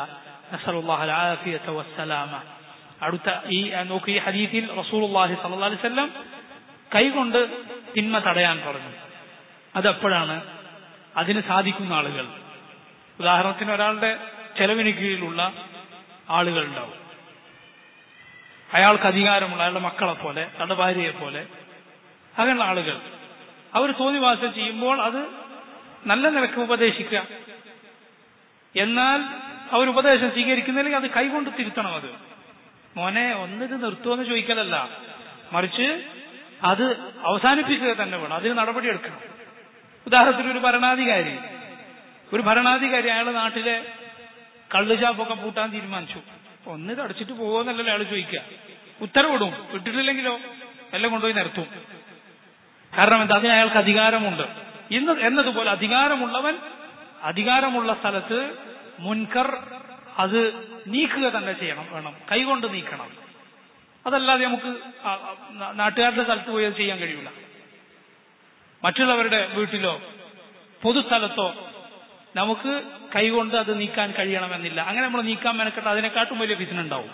വസ്സലാമ അടുത്ത ഈ നോക്കി ഈ ഹദീസിൽ റസൂൽ അള്ളാഹി സല്ലാ അലിസ്ല്ലാം കൈകൊണ്ട് തിന്മ തടയാൻ പറഞ്ഞു അതെപ്പോഴാണ് അതിന് സാധിക്കുന്ന ആളുകൾ ഉദാഹരണത്തിന് ഒരാളുടെ ചെലവിന് കീഴിലുള്ള ആളുകൾ ഉണ്ടാവും അയാൾക്ക് അധികാരമുള്ള അയാളുടെ മക്കളെ പോലെ അയാളുടെ ഭാര്യയെ പോലെ അങ്ങനെയുള്ള ആളുകൾ അവർ തോന്നിവാസം ചെയ്യുമ്പോൾ അത് നല്ല നിലക്ക് ഉപദേശിക്കുക എന്നാൽ അവർ ഉപദേശം സ്വീകരിക്കുന്നില്ലെങ്കിൽ അത് കൈകൊണ്ട് തിരുത്തണം അത് മോനെ ഒന്നിത് നിർത്തുമെന്ന് ചോദിക്കലല്ല മറിച്ച് അത് അവസാനിപ്പിക്കുക തന്നെ വേണം അതിന് നടപടിയെടുക്കണം ഉദാഹരണത്തിന് ഒരു ഭരണാധികാരി ഒരു ഭരണാധികാരി അയാളുടെ നാട്ടിലെ കള്ളുചാപ്പൊക്കെ പൂട്ടാൻ തീരുമാനിച്ചു ഒന്ന് അടച്ചിട്ട് പോകുമെന്നല്ലല്ലോ അയാൾ ചോദിക്കുക ഉത്തരവിടും വിട്ടിട്ടില്ലെങ്കിലോ എല്ലാം കൊണ്ടുപോയി നിർത്തും കാരണം എന്താ അതിന് അയാൾക്ക് അധികാരമുണ്ട് ഇന്ന് എന്നതുപോലെ അധികാരമുള്ളവൻ അധികാരമുള്ള സ്ഥലത്ത് മുൻകർ അത് നീക്കുക തന്നെ ചെയ്യണം വേണം കൈകൊണ്ട് നീക്കണം അതല്ലാതെ നമുക്ക് നാട്ടുകാരുടെ സ്ഥലത്ത് പോയി അത് ചെയ്യാൻ കഴിയില്ല മറ്റുള്ളവരുടെ വീട്ടിലോ പൊതുസ്ഥലത്തോ നമുക്ക് കൈകൊണ്ട് അത് നീക്കാൻ കഴിയണമെന്നില്ല അങ്ങനെ നമ്മൾ നീക്കാൻ മെനക്കെട്ട് അതിനെക്കാട്ടും വലിയ വിസിനുണ്ടാവും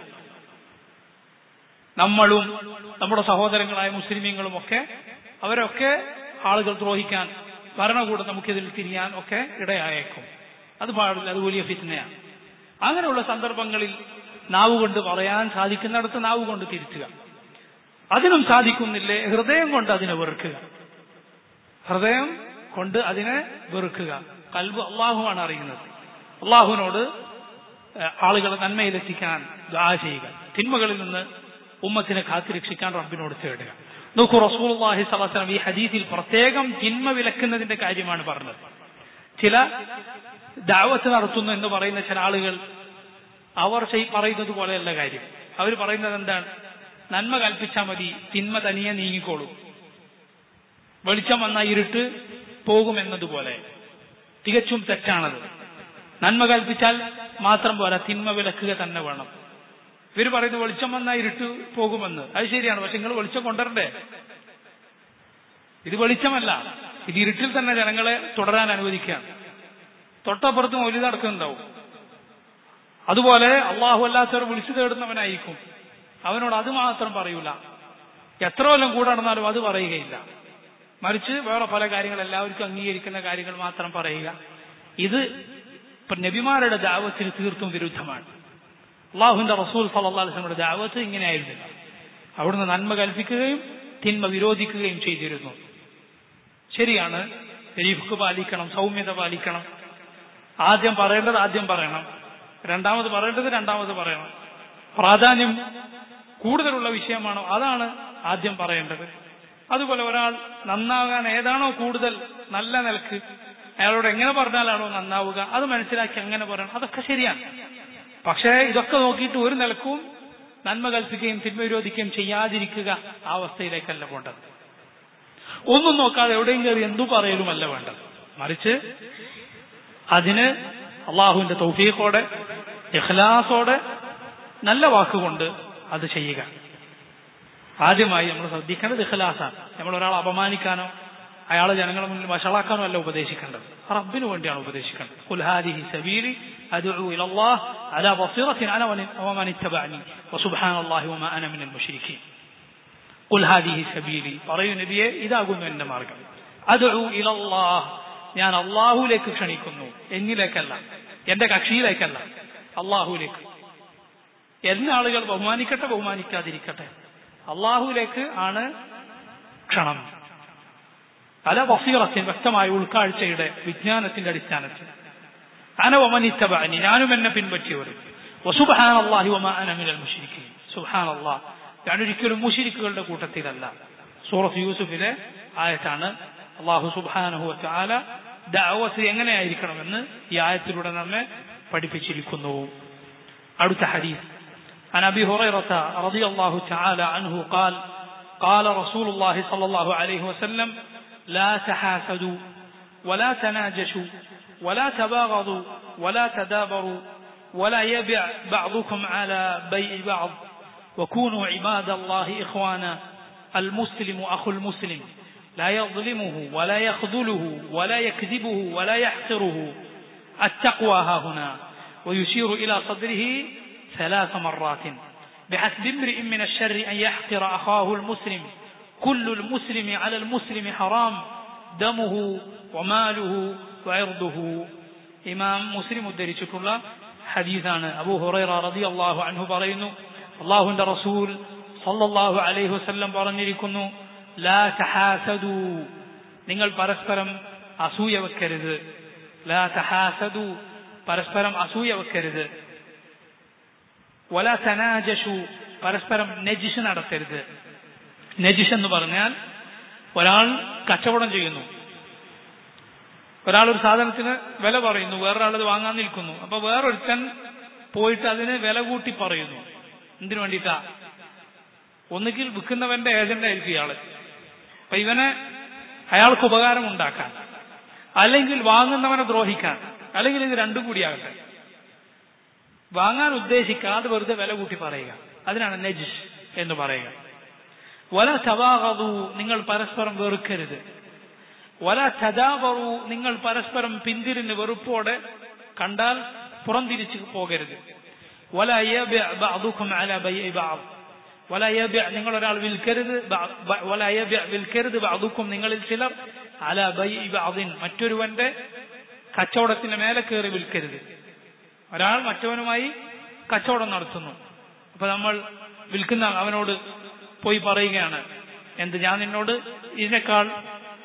നമ്മളും നമ്മുടെ സഹോദരങ്ങളായ മുസ്ലിമീങ്ങളും ഒക്കെ അവരൊക്കെ ആളുകൾ ദ്രോഹിക്കാൻ ഭരണകൂടം നമുക്കിതിൽ തിരിയാൻ ഒക്കെ ഇടയായേക്കും അത് പാടില്ല അത് വലിയ ഫിറ്റ്നയാണ് അങ്ങനെയുള്ള സന്ദർഭങ്ങളിൽ നാവ് കൊണ്ട് പറയാൻ സാധിക്കുന്നിടത്ത് നാവ് കൊണ്ട് തിരുത്തുക അതിനും സാധിക്കുന്നില്ലേ ഹൃദയം കൊണ്ട് അതിനെ വെറുക്കുക ഹൃദയം കൊണ്ട് അതിനെ വെറുക്കുക കൽബ് അള്ളാഹുവാണ് അറിയുന്നത് അള്ളാഹുവിനോട് ഏഹ്, ആളുകളെ നന്മയിലെത്തിക്കാൻ ദുആ ചെയ്യുക തിന്മകളിൽ നിന്ന് ഉമ്മത്തിനെ കാത്തുരക്ഷിക്കാൻ റബ്ബിനോട് തേടുക നോക്കൂ റസൂലുള്ളാഹി സ്വല്ലല്ലാഹു അലൈഹി വസല്ലം ഈ ഹദീസിൽ പ്രത്യേകം തിന്മ വിലക്കുന്നതിന്റെ കാര്യമാണ് പറഞ്ഞത് ചില ദാവത്ത് നടത്തുന്നു എന്ന് പറയുന്ന ചില ആളുകൾ അവർ ചെയ്- പറയുന്നത് പോലെയല്ല കാര്യം അവർ പറയുന്നത് എന്താണ് നന്മ കൽപ്പിച്ചാൽ മതി തിന്മ തനിയെ നീങ്ങിക്കോളും വെളിച്ചം വന്ന ഇരുട്ട് പോകുമെന്നതുപോലെ തികച്ചും തെറ്റാണത് നന്മ കൽപ്പിച്ചാൽ മാത്രം പോരാ തിന്മ വിലക്കുക തന്നെ വേണം ഇവർ പറയുന്നത് വെളിച്ചം വന്ന ഇരുട്ട് പോകുമെന്ന് അത് ശരിയാണ് പക്ഷെ നിങ്ങൾ വെളിച്ചം കൊണ്ടുവരണ്ടേ ഇത് വെളിച്ചമല്ല ഇത് ഇരുട്ടിൽ തന്നെ ജനങ്ങളെ തുടരാൻ അനുവദിക്കുകയാണ് തൊട്ടപ്പുറത്ത് മൊലി നടക്കുന്നുണ്ടാവും അതുപോലെ അള്ളാഹു അല്ലാത്തവർ വിളിച്ചു തേടുന്നവനായിരിക്കും അവനോട് അത് മാത്രം പറയൂല എത്ര കൊല്ലം കൂടെ നടന്നാലും അത് പറയുകയില്ല മറിച്ച് വേറെ പല കാര്യങ്ങൾ എല്ലാവർക്കും അംഗീകരിക്കുന്ന കാര്യങ്ങൾ മാത്രം പറയുക ഇത് ഇപ്പൊ നബിമാരുടെ ദാവത്തിന് തീർത്തും വിരുദ്ധമാണ് അള്ളാഹുവിന്റെ റസൂൽ സല്ലാസ്ലമിയുടെ ദാവത്ത് ഇങ്ങനെയായിരുന്നില്ല അവിടുന്ന് നന്മ കൽപ്പിക്കുകയും തിന്മ വിരോധിക്കുകയും ചെയ്തിരുന്നു ശരിയാണ് രീഫ്ക്ക് പാലിക്കണം സൗമ്യത പാലിക്കണം ആദ്യം പറയേണ്ടത് ആദ്യം പറയണം രണ്ടാമത് പറയേണ്ടത് രണ്ടാമത് പറയണം പ്രാധാന്യം കൂടുതലുള്ള വിഷയമാണോ അതാണ് ആദ്യം പറയേണ്ടത് അതുപോലെ ഒരാൾ നന്നാകാൻ ഏതാണോ കൂടുതൽ നല്ല നിലക്ക് അയാളോട് എങ്ങനെ പറഞ്ഞാലാണോ നന്നാവുക അത് മനസ്സിലാക്കി അങ്ങനെ പറയണം അതൊക്കെ ശരിയാണ് പക്ഷേ ഇതൊക്കെ നോക്കിയിട്ട് ഒരു നിലക്കും നന്മ കൽപ്പിക്കുകയും തിന്മ വിരോധിക്കുകയും ചെയ്യാതിരിക്കുക ആ അവസ്ഥയിലേക്കല്ല പോണ്ടത് ഒന്നും നോക്കാതെ എവിടെയും കയറി എന്തു പറയലുമല്ല വേണ്ടത് മറിച്ച് അതിന് അള്ളാഹുവിന്റെ തൗഫീഖോടെ ഇഖ്ലാസോടെ നല്ല വാക്കുകൊണ്ട് അത് ചെയ്യുക ആദ്യമായി നമ്മൾ ശ്രദ്ധിക്കേണ്ടത് ഇഖ്ലാസാണ് നമ്മൾ ഒരാളെ അപമാനിക്കാനോ അയാളെ ജനങ്ങളുടെ മുന്നിൽ വഷളാക്കാനോ അല്ല ഉപദേശിക്കേണ്ടത് റബ്ബിന് വേണ്ടിയാണ് ഉപദേശിക്കേണ്ടത് ഖുൽ ഹാദിഹി സബീലി അദ്ഉ ഇലല്ലാഹ് അലാ ബസീറത്തിൻ അന വമൻ ഇത്തബഅനി വസുബ്ഹാനല്ലാഹി വമാ അന മിനൽ മുശ്രിക്കീൻ ഖുൽ ഹാദിഹി സബീലി പറയൂ നബിയെ ഇതാകുന്നു എന്റെ മാർഗം അദ്ഉ ഇലല്ലാഹ് ഞാൻ അള്ളാഹുലേക്ക് ക്ഷണിക്കുന്നു എന്നിലേക്കല്ല എന്റെ കക്ഷിയിലേക്കല്ല അള്ളാഹുലേക്ക് എന്ന ആളുകൾ ബഹുമാനിക്കട്ടെ ബഹുമാനിക്കാതിരിക്കട്ടെ അള്ളാഹുലേക്ക് ആണ് ക്ഷണം പല വസീറത്തിൻ വ്യക്തമായ ഉൾക്കാഴ്ചയുടെ വിജ്ഞാനത്തിന്റെ അടിസ്ഥാനത്തിൽ അനവമനിത്തബനി ഞാനും എന്നെ പിൻപറ്റിയവരും വസുബഹാൻ അള്ളാഹി വമാ അനമിനൽ മുഷിരിക്കും സുബാൻ അള്ളാഹ് ഞാനൊരിക്കലും മുഷിരിക്കുകളുടെ കൂട്ടത്തിലല്ല സൂറത്ത് യൂസുഫിലെ ആയത്താണ് അള്ളാഹു സുബാനഹു ആല ദാവത്ത് എങ്ങനെയായിരിക്കണമെന്ന് ഈ ആയത്തിലൂടെ നമ്മെ പഠിപ്പിച്ചിരിക്കുന്നു അടുത്ത ഹദീസ് عن ابي هريره رضي الله تعالى عنه قال قال رسول الله صلى الله عليه وسلم لا تحاسدوا ولا تناجشوا ولا تباغضوا ولا تدابروا ولا يبع بعضكم على بيع بعض وكونوا عباد الله اخوانا المسلم اخو المسلم لا يظلمه ولا يخذله ولا يكذبه ولا يحقره التقوى ها هنا ويشير الى صدره ثلاث مرات بحسب امرئ من الشر ان يحقر اخاه المسلم كل المسلم على المسلم حرام دمه وماله وعرضه ഇമാം മുസ്ലിം ഉദ്ധരിച്ചിട്ടുള്ള ഹദീസാണ് അബൂ ഹുറൈറ റളിയല്ലാഹു അൻഹു പറയുന്നു അള്ളാഹുവിന്റെ റസൂൽ സല്ലല്ലാഹു അലൈഹി വസല്ലം പറഞ്ഞിരിക്കുന്നു ലാ തഹാസദു നിങ്ങൾ പരസ്പരം അസൂയ വെക്കരുത് ലാ തഹാസദു പരസ്പരം അസൂയ വെക്കരുത് വല തനാജഷു പരസ്പരം നജിഷ് നടത്തരുത് നജിഷ് എന്ന് പറഞ്ഞാൽ ഒരാൾ കച്ചവടം ചെയ്യുന്നു ഒരാൾ ഒരു സാധനത്തിന് വില പറയുന്നു വേറൊരാൾ അത് വാങ്ങാൻ നിൽക്കുന്നു അപ്പൊ വേറൊരുത്തൻ പോയിട്ട് അതിന് വില കൂട്ടി പറയുന്നു എന്തിനു വേണ്ടിയിട്ടാ ഒന്നുകിൽ വിൽക്കുന്നവന്റെ ഏജന്റ് ആയിരിക്കും ഇയാള് അപ്പൊ ഇവനെ അയാൾക്ക് ഉപകാരം ഉണ്ടാക്കാൻ അല്ലെങ്കിൽ വാങ്ങുന്നവനെ ദ്രോഹിക്കാൻ അല്ലെങ്കിൽ ഇത് രണ്ടും കൂടിയാകട്ടെ വാങ്ങാൻ ഉദ്ദേശിക്കാതെ വെറുതെ വില കൂട്ടി പറയുക അതിനാണ് നജിഷ് എന്ന് പറയുക വല തവാകതു നിങ്ങൾ പരസ്പരം വെറുക്കരുത് വല തദാവറു നിങ്ങൾ പരസ്പരം പിന്തിരിഞ്ഞ് വെറുപ്പോടെ കണ്ടാൽ പുറംതിരിച്ചു പോകരുത് വല ബഅദുക്കും അല ബൈഇ ബഅദ് വല യബിഅ നിങ്ങൾ ഒരാൾ വിൽക്കരുത് വല യബിഅ വിൽക്കരുത് ബഅദുക്കും നിങ്ങളിൽ ചിലർ അല ബൈഇ ബഅദിൻ മറ്റൊരുവന്റെ കച്ചവടത്തിന്റെ മേലെ കയറി വിൽക്കരുത് ഒരാൾ മറ്റവനുമായി കച്ചവടം നടത്തുന്നു അപ്പൊ നമ്മൾ വിൽക്കുന്ന അവനോട് പോയി പറയുകയാണ് എന്ത് ഞാൻ നിന്നോട് ഇതിനേക്കാൾ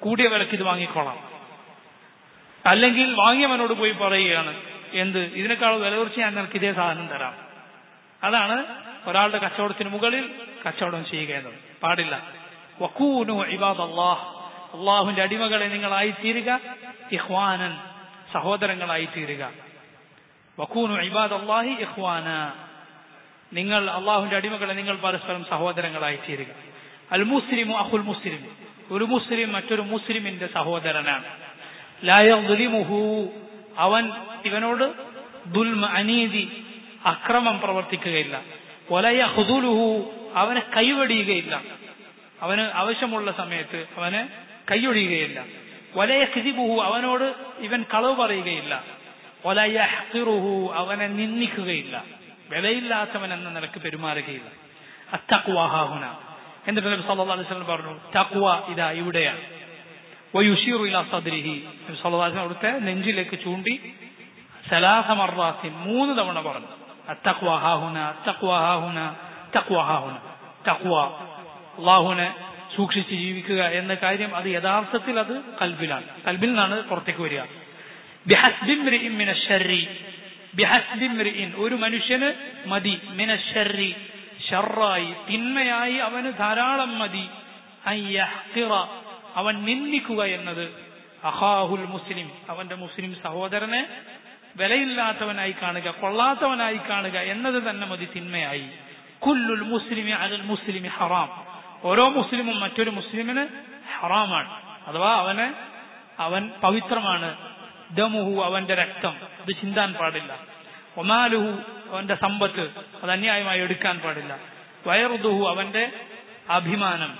കൂടിയ വിലക്ക് ഇത് വാങ്ങിക്കോളാം അല്ലെങ്കിൽ വാങ്ങിയവനോട് പോയി പറയുകയാണ് എന്ത് ഇതിനേക്കാൾ വില കുറച്ച് ഞാൻ നിനക്ക് ഇതേ സാധനം തരാം അതാണ് ഒരാളുടെ കച്ചവടത്തിന് മുകളിൽ കച്ചവടം ചെയ്യുക എന്നത് പാടില്ല വക്കൂനു ഇബാദ് അള്ളാഹ് അള്ളാഹുവിന്റെ അടിമകളെ നിങ്ങളായി തീരുക ഇഹ്വാനൻ സഹോദരങ്ങളായി തീരുക വക്കൂനു ഇബാദ് അള്ളാഹി ഇഹ്വാന നിങ്ങൾ അള്ളാഹുവിന്റെ അടിമകളെ നിങ്ങൾ പരസ്പരം സഹോദരങ്ങളായി തീരുക അൽ മുസ്ലിമു അഹുൽ മുസ്ലിം ഒരു മുസ്ലിം മറ്റൊരു മുസ്ലിമിന്റെ സഹോദരനാണ് ലായുലിമുഹു അവൻ ഇവനോട് ദുൽമ അനീതി അക്രമം പ്രവർത്തിക്കുകയില്ല ഒലയ ഹുദുലുഹു അവനെ കൈവടിയുകയില്ല അവന് ആവശ്യമുള്ള സമയത്ത് അവന് കൈയൊഴിയുകയില്ല വലയ ഹിതിബുഹു അവനോട് ഇവൻ കളവ് പറയുകയില്ല വലയ ഹത്തിറുഹു അവനെ നിന്ദിക്കുകയില്ല വിലയില്ലാത്തവൻ എന്ന നിലക്ക് പെരുമാറുകയില്ല അത്തക്വാഹാഹുന എന്നിട്ട് നബി സല്ലല്ലാഹു അലൈഹി വസല്ലം പറഞ്ഞു തഖ്വ ഇതാ ഇവിടെയാണ് വയുഷീറു ഇലാ സദ്രിഹി നബി സല്ലല്ലാഹു അലൈഹി വസല്ലം അവിടുത്തെ നെഞ്ചിലേക്ക് ചൂണ്ടി സലാസ മർറാത്തിൻ മൂന്ന് തവണ പറഞ്ഞു അത്തഖ്വ ഹാഹുന അത്തഖ്വ ഹാഹുന തഖ്വ ഹാഹുന തഖ്വ അള്ളാഹുവിനെ സൂക്ഷിച്ച് ജീവിക്കുക എന്ന കാര്യം അത് യഥാർത്ഥത്തിൽ അത് കൽബിലാണ് കൽബിൽ നിന്നാണ് പുറത്തേക്ക് വരിക ബിഹസ്ബിംറിഇൻ മിന ശർരി ബിഹസ്ബിംറിഇൻ ഒരു മനുഷ്യന് മതി മിന ശർരി ഷർറായി തിന്മയായി അവന് ധാരാളം മതി അയ്യഹ്തിറ അവൻ നിന്ദിക്കുക എന്നത് അഹാഹുൽ മുസ്ലിം അവന്റെ മുസ്ലിം സഹോദരനെ വിലയില്ലാത്തവനായി കാണുക കൊള്ളാത്തവനായി കാണുക എന്നത് തന്നെ മതി തിന്മയായി കുല്ലുൽ മുസ്ലിമി അലൽ മുസ്ലിമി ഹറാം ഓരോ മുസ്ലിമും മറ്റൊരു മുസ്ലിമിന് ഹറാമാണ് അഥവാ അവന് അവൻ പവിത്രമാണ് ദമുഹു അവന്റെ രക്തം അത് ചിന്താൻ പാടില്ല ഒമാലുഹു അവന്റെ സമ്പത്ത് അത് അന്യായമായി എടുക്കാൻ പാടില്ല വയറുദുഹു അവന്റെ അഭിമാനം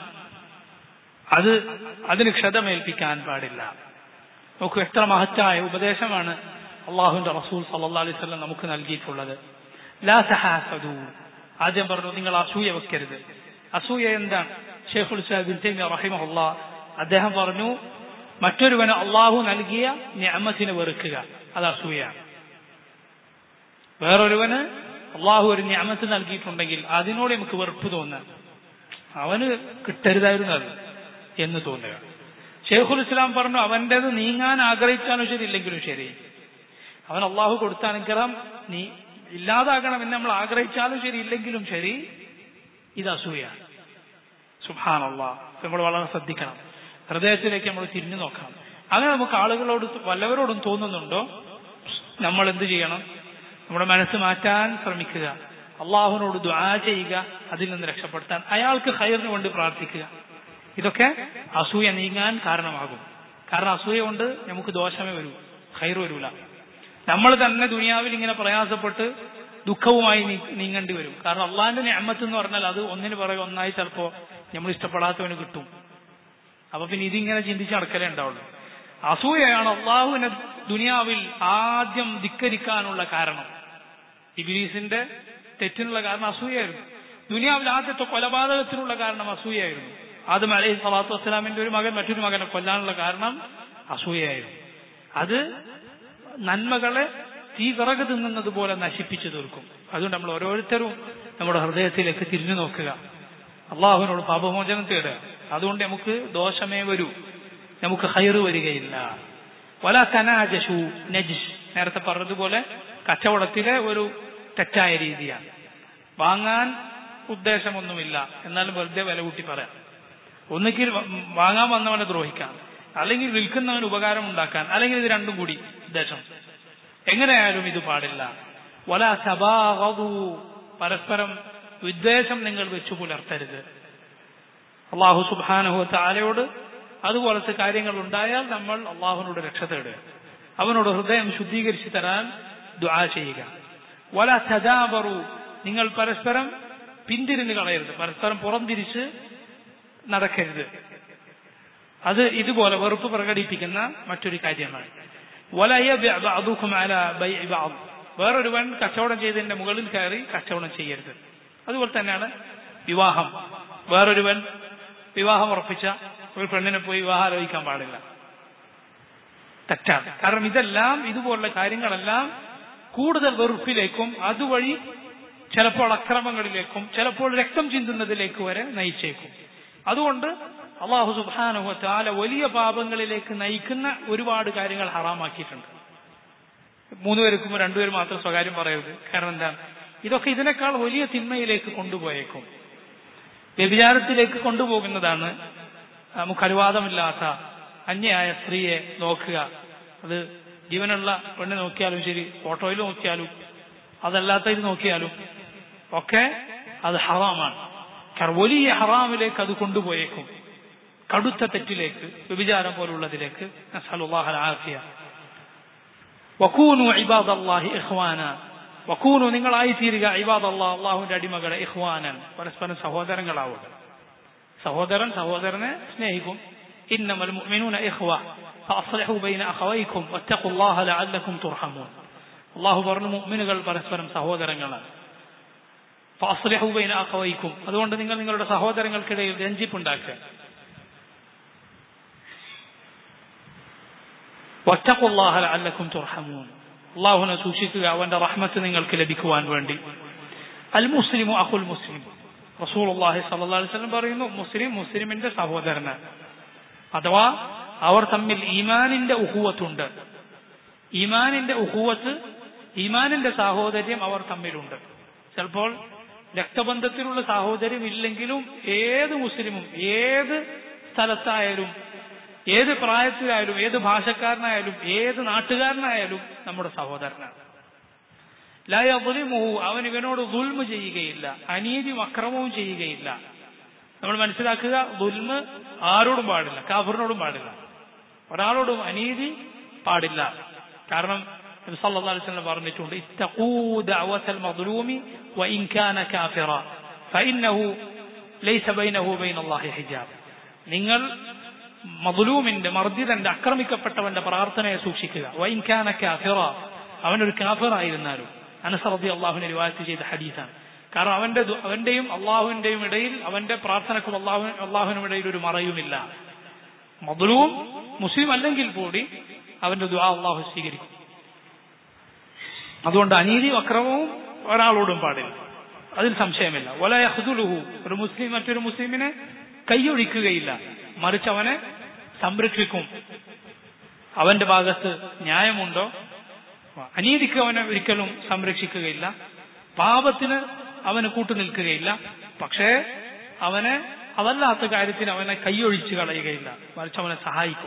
അത് അതിന് ക്ഷതമേൽപ്പിക്കാൻ പാടില്ല നോക്കൂ എത്ര മഹത്തായ ഉപദേശമാണ് അള്ളാഹുവിന്റെ റസൂൽ സല്ലാ അലൈഹി സ്വലം നമുക്ക് നൽകിയിട്ടുള്ളത് ലാ സഹാസദു ആദ്യം പറഞ്ഞു നിങ്ങൾ അസൂയ വെക്കരുത് അസൂയ എന്താണ് ഷെയ്ഖുൽ ഇസ്ലാം റഹിമഹുല്ല അദ്ദേഹം പറഞ്ഞു മറ്റൊരുവന് അള്ളാഹു നൽകിയ ഞാമത്തിനെ വെറുക്കുക അത് അസൂയാണ് വേറൊരുവന് അള്ളാഹു ഒരു ഞാമത്ത് നൽകിയിട്ടുണ്ടെങ്കിൽ അതിനോട് നമുക്ക് വെറുപ്പ് തോന്നുക അവന് കിട്ടരുതായിരുന്നു അത് എന്ന് തോന്നുക ഷെയ്ഖുൽ ഇസ്ലാം പറഞ്ഞു അവൻ്റെത് നീങ്ങാൻ ആഗ്രഹിച്ചാലും ശരി ഇല്ലെങ്കിലും ശരി അവൻ അള്ളാഹു കൊടുത്ത അനുഗ്രഹം നീ ഇല്ലാതാകണം എന്ന് നമ്മൾ ആഗ്രഹിച്ചാലും ശരി ഇല്ലെങ്കിലും ശരി ഇത് അസൂയാണ് സുഹാൻ അള്ളാഹ് നമ്മൾ വളരെ ശ്രദ്ധിക്കണം ഹൃദയത്തിലേക്ക് നമ്മൾ തിരിഞ്ഞു നോക്കണം അങ്ങനെ നമുക്ക് ആളുകളോട് വല്ലവരോടും തോന്നുന്നുണ്ടോ നമ്മൾ എന്ത് ചെയ്യണം നമ്മുടെ മനസ്സ് മാറ്റാൻ ശ്രമിക്കുക അള്ളാഹുവിനോട് ദ്വാ ചെയ്യുക അതിൽ നിന്ന് രക്ഷപ്പെടുത്താൻ അയാൾക്ക് ഹയറിന് വേണ്ടി പ്രാർത്ഥിക്കുക ഇതൊക്കെ അസൂയ നീങ്ങാൻ കാരണമാകും കാരണം അസൂയ കൊണ്ട് നമുക്ക് ദോഷമേ വരൂ ഹൈർ വരൂല നമ്മൾ തന്നെ ദുനിയാവിൽ ഇങ്ങനെ പ്രയാസപ്പെട്ട് ദുഃഖവുമായി നീങ്ങേണ്ടി വരും കാരണം അള്ളാഹിന്റെ ഞാമത്ത് എന്ന് പറഞ്ഞാൽ അത് ഒന്നിന് പുറകെ ഒന്നായി ചിലപ്പോ നമ്മൾ ഇഷ്ടപ്പെടാത്തവന് കിട്ടും അപ്പൊ പിന്നെ ഇതിങ്ങനെ ചിന്തിച്ച് നടക്കലേ ഉണ്ടാവുള്ളൂ അസൂയയാണ് അള്ളാഹുവിനെ ദുനിയാവിൽ ആദ്യം ധിക്കരിക്കാനുള്ള കാരണം ഇബിലീസിന്റെ തെറ്റിനുള്ള കാരണം അസൂയായിരുന്നു ദുനിയാവിൽ ആദ്യത്തെ കൊലപാതകത്തിനുള്ള കാരണം അസൂയായിരുന്നു ആദ്യം അലൈഹി സ്വലാത്തു വസ്സലാമിന്റെ ഒരു മകൻ മറ്റൊരു മകനെ കൊല്ലാനുള്ള കാരണം അസൂയായിരുന്നു അത് നന്മകളെ തീ വിറക് തിന്നുന്നത് പോലെ നശിപ്പിച്ചു തീർക്കും അതുകൊണ്ട് നമ്മൾ ഓരോരുത്തരും നമ്മുടെ ഹൃദയത്തിലേക്ക് തിരിഞ്ഞു നോക്കുക അള്ളാഹുവിനോട് പാപമോചനം തേടുക അതുകൊണ്ട് നമുക്ക് ദോഷമേ വരൂ നമുക്ക് ഹൈറ് വരികയില്ല വല തനാജഷു നജിഷ് നേരത്തെ പറഞ്ഞതുപോലെ കച്ചവടത്തിലെ ഒരു തെറ്റായ രീതിയാണ് വാങ്ങാൻ ഉദ്ദേശമൊന്നുമില്ല എന്നാലും വെറുതെ വില കൂട്ടി പറയാം ഒന്നുകിൽ വാങ്ങാൻ വന്നവനെ ദ്രോഹിക്കാൻ അല്ലെങ്കിൽ വിൽക്കുന്നവന് ഉപകാരം ഉണ്ടാക്കാൻ അല്ലെങ്കിൽ ഇത് രണ്ടും കൂടി ഉദ്ദേശം എങ്ങനെയായാലും ഇത് പാടില്ല വല സഭാവു പരസ്പരം വിദ്വേഷം നിങ്ങൾ വെച്ചു പുലർത്തരുത് അള്ളാഹു സുബാനഹു താലയോട് അതുപോലത്തെ കാര്യങ്ങൾ ഉണ്ടായാൽ നമ്മൾ അള്ളാഹുവിനോട് രക്ഷ തേടുക അവനോട് ഹൃദയം ശുദ്ധീകരിച്ചു തരാൻ ദുആ ചെയ്യുക വല സജാബറു നിങ്ങൾ പരസ്പരം പിന്തിരിഞ്ഞ് കളയരുത് പരസ്പരം പുറംതിരിച്ച് നടക്കരുത് അത് ഇതുപോലെ വെറുപ്പ് പ്രകടിപ്പിക്കുന്ന മറ്റൊരു കാര്യമാണ് വേറൊരുവൻ കച്ചവടം ചെയ്തതിന്റെ മുകളിൽ കയറി കച്ചവടം ചെയ്യരുത് അതുപോലെ തന്നെയാണ് വിവാഹം വേറൊരുവൻ വിവാഹം ഉറപ്പിച്ച ഒരു പെണ്ണിനെ പോയി വിവാഹം ആലോചിക്കാൻ പാടില്ല തെറ്റാണ് കാരണം ഇതെല്ലാം ഇതുപോലുള്ള കാര്യങ്ങളെല്ലാം കൂടുതൽ വെറുപ്പിലേക്കും അതുവഴി ചിലപ്പോൾ അക്രമങ്ങളിലേക്കും ചിലപ്പോൾ രക്തം ചിന്തുന്നതിലേക്ക് വരെ നയിച്ചേക്കും അതുകൊണ്ട് അള്ളാഹു സുബാനുഹ താല വലിയ പാപങ്ങളിലേക്ക് നയിക്കുന്ന ഒരുപാട് കാര്യങ്ങൾ ഹറാമാക്കിയിട്ടുണ്ട് മൂന്ന് പേർക്കും രണ്ടുപേരും മാത്രം സ്വകാര്യം പറയരുത് കാരണം എന്താണ് ഇതൊക്കെ ഇതിനേക്കാൾ വലിയ തിന്മയിലേക്ക് കൊണ്ടുപോയേക്കും വ്യഭിചാരത്തിലേക്ക് കൊണ്ടുപോകുന്നതാണ് നമുക്ക് അനുവാദമില്ലാത്ത അന്യായ സ്ത്രീയെ നോക്കുക അത് ജീവനുള്ള പെണ്ണ് നോക്കിയാലും ശരി ഫോട്ടോയിൽ നോക്കിയാലും അതല്ലാത്ത ഇത് നോക്കിയാലും ഒക്കെ അത് ഹറാമാണ് കാരണം വലിയ ഹറാമിലേക്ക് അത് കൊണ്ടുപോയേക്കും കടുത്ത തെറ്റിലേക്ക് വ്യഭിചാരം പോലുള്ളതിലേക്ക് ആഫിയ വക്കൂനു ഇബാദ് അള്ളാഹി ഇഹ്വാന വക്കൂനു നിങ്ങളായി തീരുക ഇബാദ് അള്ളാഹ് അള്ളാഹുവിന്റെ അടിമകളെ ഇഹ്വാനൻ പരസ്പരം സഹോദരങ്ങളാവുക സഹോദരൻ സഹോദരനെ സ്നേഹിക്കും ഇന്നമൽ മുഅ്മിനൂന ഇഖ്വ ഫഅസ്ലിഹു ബൈന അഖവൈക്കും വത്തഖുല്ലാഹ ലഅല്ലക്കും തുർഹമൂൻ അള്ളാഹു പറഞ്ഞു മുഅ്മിനുകൾ പരസ്പരം സഹോദരങ്ങളാണ് ഫഅസ്ലിഹു ബൈന അഖവൈക്കും അതുകൊണ്ട് നിങ്ങൾ നിങ്ങളുടെ സഹോദരങ്ങൾക്കിടയിൽ രഞ്ജിപ്പുണ്ടാക്കുക വത്തഖുല്ലാഹ ലഅല്ലക്കും തുർഹമൂൻ അള്ളാഹുനെ സൂക്ഷിക്കുക അവന്റെ റഹ്മത്ത് നിങ്ങൾക്ക് ലഭിക്കുവാൻ വേണ്ടി അൽ മുസ്ലിമു അഖുൽ മുസ്ലിം റസൂൽ അള്ളാഹി സല്ലാ വല്ലം പറയുന്നു മുസ്ലിം മുസ്ലിമിന്റെ സഹോദരനാണ് അഥവാ അവർ തമ്മിൽ ഈമാനിന്റെ ഉഹുവത്തുണ്ട് ഈമാനിന്റെ ഉഹുവത്ത് ഈമാനിന്റെ സാഹോദര്യം അവർ തമ്മിലുണ്ട് ചിലപ്പോൾ രക്തബന്ധത്തിലുള്ള സാഹോദര്യം ഇല്ലെങ്കിലും ഏത് മുസ്ലിമും ഏത് സ്ഥലത്തായാലും ഏത് പ്രായത്തിലായാലും ഏത് ഭാഷക്കാരനായാലും ഏത് നാട്ടുകാരനായാലും നമ്മുടെ സഹോദരനാണ് ലയബുലിമുഹു അവൻ ഇവനോട് ദുൽമ ചെയ്യുകയില്ല അനീതി അക്രമവും ചെയ്യുകയില്ല നമ്മൾ മനസ്സിലാക്കുക ദുൽമ ആരോടും പാടില്ല കാഫറിനോടും പാടില്ല ഒരാളോടും അനീതി പാടില്ല കാരണം സല്ലല്ലാഹു അലൈഹി വസല്ലം പറഞ്ഞിട്ടുണ്ട് ഇത്തഖൂ ദഅവത്തൽ മദ്ലൂമി വഇൻ കാന കാഫിറ ഫഇന്നഹു ലൈസ ബൈനഹു ബൈന അല്ലാഹി ഹിജാബ് നിങ്ങൾ മദ്ലൂമിന്റെ മർദ്ദിതന്റെ ആക്രമിക്കപ്പെട്ടവന്റെ പ്രാർത്ഥനയെ സൂക്ഷിക്കുക വൈൻ കാന കാഫിറ അവനൊരു കാഫിറായിരുന്നാലും അനസ് റബി അള്ളാഹുവിനെ റിവായത്ത് ചെയ്ത ഹദീസാണ് കാരണം അവന്റെ അവന്റെയും അള്ളാഹുവിന്റെയും ഇടയിൽ അവന്റെ പ്രാർത്ഥനക്കും അള്ളാഹു അള്ളാഹുവിനും ഇടയിൽ ഒരു മറയുമില്ല മധുരവും മുസ്ലിം അല്ലെങ്കിൽ കൂടി അവന്റെ ദുആ അള്ളാഹു സ്വീകരിക്കും അതുകൊണ്ട് അനീതിയും അക്രമവും ഒരാളോടും പാടില്ല അതിൽ സംശയമില്ല വല യഹ്ദുലുഹു ഒരു മുസ്ലിം മറ്റൊരു മുസ്ലിമിനെ കൈയൊഴിക്കുകയില്ല മറിച്ച് അവനെ സംരക്ഷിക്കും അവന്റെ ഭാഗത്ത് ന്യായമുണ്ടോ അനീതിക്ക് അവനെ ഒരിക്കലും സംരക്ഷിക്കുകയില്ല പാപത്തിന് അവന് കൂട്ടുനിൽക്കുകയില്ല പക്ഷേ അവനെ അതല്ലാത്ത കാര്യത്തിന് അവനെ കൈയൊഴിച്ച് കളയുകയില്ല മറിച്ച് അവനെ സഹായിക്കും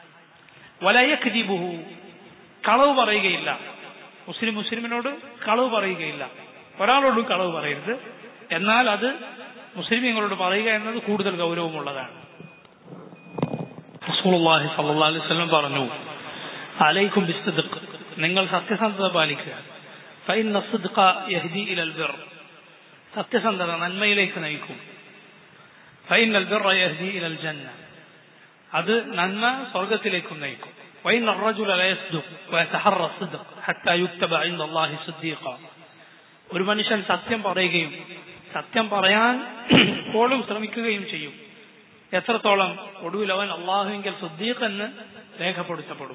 വലയഖ്ദിബുഹു കളവ് പറയുകയില്ല മുസ്ലിം മുസ്ലിമിനോട് കളവ് പറയുകയില്ല ഒരാളോടും കളവ് പറയരുത് എന്നാൽ അത് മുസ്ലിമീങ്ങളോട് പറയുക എന്നത് കൂടുതൽ ഗൗരവമുള്ളതാണ് റസൂലുള്ളാഹി സ്വല്ലല്ലാഹു അലൈഹി വസല്ലം പറഞ്ഞു അലൈക്കും ബിസ്ദിഖ് നിങ്ങൾ സത്യസന്ധത പാലിക്കുക ഫൈന സിദ്ഖ യഹ്ദി ഇലൽ ബിർ സത്യസന്ധത നന്മയിലേക്ക് നയിക്കും ഫൈനൽ ബിർ യഹ്ദി ഇലൽ ജന്ന അത് നന്മ സ്വർഗത്തിലേക്കും നയിക്കും وإن الرجل لا يصدق ويتحرى الصدق حتى يكتب عند الله صديقا ഒരു മനുഷ്യൻ സത്യം പറയുകയും സത്യം പറയാൻ എപ്പോഴും ശ്രമിക്കുകയും ചെയ്യും എത്രത്തോളം ഒടുവിൽ അവൻ അള്ളാഹുവിങ്കൽ സുദ്ദീഖ് എന്ന് രേഖപ്പെടുത്തപ്പെടും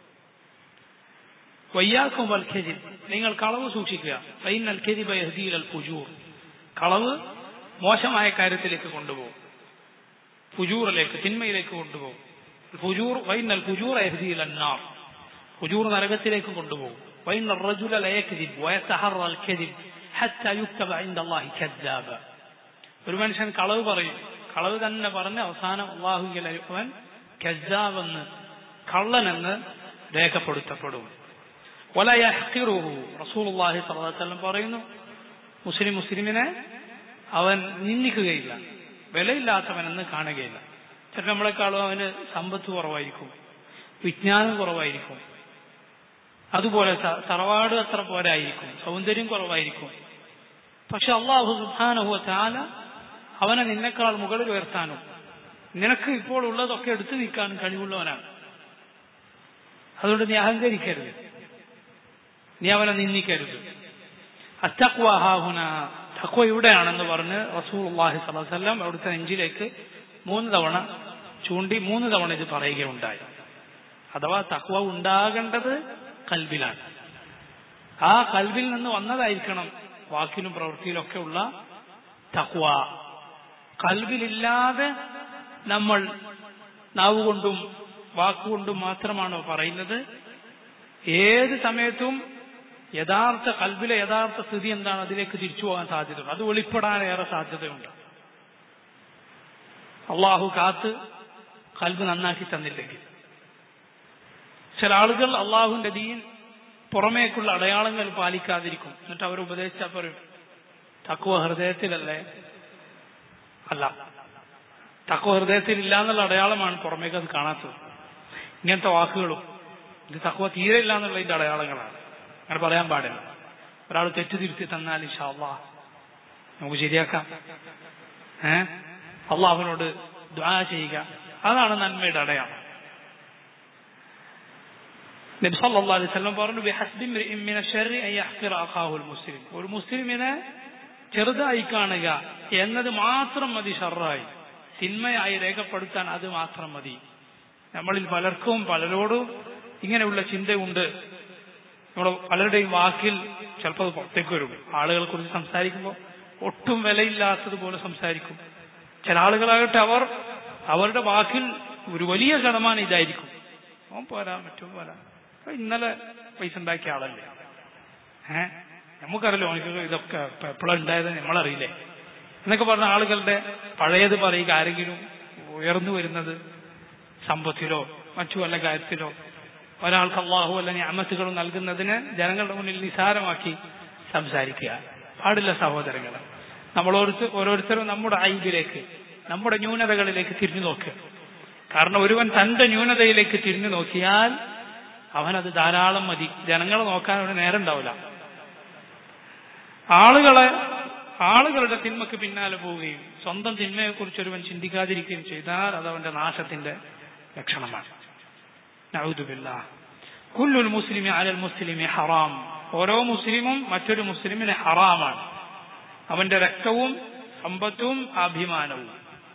വയ്യാക്കും വൽഖെജിൽ നിങ്ങൾ കളവ് സൂക്ഷിക്കുക ഫൈൻ അൽ ഖെജിബ യഹ്ദീൽ അൽ ഫുജൂർ കളവ് മോശമായ കാര്യത്തിലേക്ക് കൊണ്ടുപോകും ഫുജൂറിലേക്ക് തിന്മയിലേക്ക് കൊണ്ടുപോകും ഫുജൂർ വൈൻ അൽ ഫുജൂർ യഹ്ദീൽ അന്നാർ ഫുജൂർ നരകത്തിലേക്ക് കൊണ്ടുപോകും വൈൻ الرجل لا يكذب ويتحرى الكذب حتى يكتب عند الله كذابا ഒരു മനുഷ്യൻ കളവ് പറയും കളവ് തന്നെ പറഞ്ഞ് അവസാനം അള്ളാഹുവിൽ അവൻ കെജാവെന്ന് കള്ളനെന്ന് രേഖപ്പെടുത്തപ്പെടും റസൂലുള്ളാഹി സ്വല്ലല്ലാഹു അലൈഹി വസല്ലം പറയുന്നു മുസ്ലിം മുസ്ലിമിനെ അവൻ നിന്ദിക്കുകയില്ല വിലയില്ലാത്തവനെന്ന് കാണുകയില്ല ചിലപ്പോൾ നമ്മളെക്കാളും അവന് സമ്പത്ത് കുറവായിരിക്കും വിജ്ഞാനം കുറവായിരിക്കും അതുപോലെ തറവാട് അത്ര പോരായിരിക്കും സൗന്ദര്യം കുറവായിരിക്കും പക്ഷെ അള്ളാഹു സുബാനഹു താല അവനെ നിന്നെക്കാൾ മുകളിൽ ഉയർത്താനും നിനക്ക് ഇപ്പോൾ ഉള്ളതൊക്കെ എടുത്തു നിൽക്കാനും കഴിവുള്ളവനാണ് അതുകൊണ്ട് നീ അഹങ്കരിക്കരുത് നീ അവനെ നിന്ദിക്കരുത് അത്തക്വാഹാഹുന തക്വ ഇവിടെയാണെന്ന് പറഞ്ഞ് റസൂൽ അള്ളാഹി സ്വലം അവിടുത്തെ നെഞ്ചിലേക്ക് മൂന്ന് തവണ ചൂണ്ടി മൂന്ന് തവണ ഇത് പറയുകയുണ്ടായി അഥവാ തക്വ ഉണ്ടാകേണ്ടത് കൽബിലാണ് ആ കൽബിൽ നിന്ന് വന്നതായിരിക്കണം വാക്കിലും പ്രവൃത്തിയിലൊക്കെ ഉള്ള തക്വ കൽബിലില്ലാതെ നമ്മൾ നാവുകൊണ്ടും വാക്കുകൊണ്ടും മാത്രമാണോ പറയുന്നത് ഏത് സമയത്തും യഥാർത്ഥ കൽബിലെ യഥാർത്ഥ സ്ഥിതി എന്താണ് അതിലേക്ക് തിരിച്ചു പോകാൻ സാധ്യതയുണ്ട് അത് വെളിപ്പെടാനേറെ സാധ്യതയുണ്ട് അള്ളാഹു കാത്ത് കൽബ് നന്നാക്കി തന്നില്ലെങ്കിൽ ചില ആളുകൾ അള്ളാഹുവിന്റെ ദീൻ പുറമേക്കുള്ള അടയാളങ്ങൾ പാലിക്കാതിരിക്കും എന്നിട്ട് അവർ ഉപദേശിച്ചാൽ പറയും തക്കുവ ഹൃദയത്തിലല്ലേ അല്ല തക്കുവ ഹൃദയത്തിൽ ഇല്ല എന്നുള്ള അടയാളമാണ് പുറമേക്ക് അത് കാണാത്തത് ഇങ്ങനത്തെ വാക്കുകളും ഇത് തക്കുവ തീരെ ഇല്ല എന്നുള്ളതിന്റെ അടയാളങ്ങളാണ് അങ്ങനെ പറയാൻ പാടില്ല ഒരാൾ തെറ്റ് തിരുത്തി തന്നാൽ ഇഷാ നമുക്ക് ശരിയാക്കാം ഏ അള്ളാഹുവിനോട് ദ്വാ ചെയ്യുക അതാണ് നന്മയുടെ അടയാളം നബി സല്ലല്ലാഹു അലൈഹി വസല്ലം പറഞ്ഞു ബിഹസ്ബി ഇംറിഇൻ മിന ശർരി അൻ യഹ്ഖിറ അഖാഹുൽ മുസ്ലിം ഒരു മുസ്ലിമിനെ ചെറുതായി കാണുക എന്നത് മാത്രം മതി ഷർറായി തിന്മയായി രേഖപ്പെടുത്താൻ അത് മാത്രം മതി നമ്മളിൽ പലർക്കും പലരോടും ഇങ്ങനെയുള്ള ചിന്തയുണ്ട് നമ്മൾ പലരുടെയും വാക്കിൽ ചിലപ്പോൾ അത് പുറത്തേക്ക് വരും ആളുകളെ കുറിച്ച് സംസാരിക്കുമ്പോൾ ഒട്ടും വിലയില്ലാത്തതുപോലെ സംസാരിക്കും ചില ആളുകളാകട്ടെ അവർ അവരുടെ വാക്കിൽ ഒരു വലിയ ശതമാനം ഇതായിരിക്കും ഓൻ പോരാ മറ്റും പോരാ അപ്പൊ ഇന്നലെ പൈസ ഉണ്ടാക്കിയ ആളല്ലേ ഏഹ് നമുക്കറിയല്ലോ എനിക്ക് ഇതൊക്കെ എപ്പോഴാണ് ഉണ്ടായത് നമ്മളറിയില്ലേ എന്നൊക്കെ പറഞ്ഞ ആളുകളുടെ പഴയത് പറയുക ആരെങ്കിലും ഉയർന്നു വരുന്നത് സമ്പത്തിലോ മറ്റു വല്ല കാര്യത്തിലോ ഒരാൾക്ക് അള്ളാഹു അല്ല ഞാമത്തുകൾ നൽകുന്നതിന് ജനങ്ങളുടെ മുന്നിൽ നിസാരമാക്കി സംസാരിക്കുക പാടില്ല സഹോദരങ്ങൾ നമ്മൾ ഓരോരുത്തർ ഓരോരുത്തരും നമ്മുടെ ഐബിലേക്ക് നമ്മുടെ ന്യൂനതകളിലേക്ക് തിരിഞ്ഞു നോക്കുക കാരണം ഒരുവൻ തന്റെ ന്യൂനതയിലേക്ക് തിരിഞ്ഞു നോക്കിയാൽ അവനത് ധാരാളം മതി ജനങ്ങളെ നോക്കാൻ അവന് നേരം ഉണ്ടാവില്ല ആളുകളെ ആളുകളുടെ തിന്മക്ക് പിന്നാലെ പോവുകയും സ്വന്തം തിന്മയെക്കുറിച്ച് ഒരുവൻ ചിന്തിക്കാതിരിക്കുകയും ചെയ്താൽ അത് അവന്റെ നാശത്തിന്റെ ലക്ഷണമാണ് നഊദുബില്ല കുല്ലുൽ മുസ്ലിമി അലൽ മുസ്ലിമി ഹറാം ഓരോ മുസ്ലിമും മറ്റൊരു മുസ്ലിമിന് ഹറാമാണ് അവന്റെ രക്തവും സമ്പത്തും അഭിമാനവും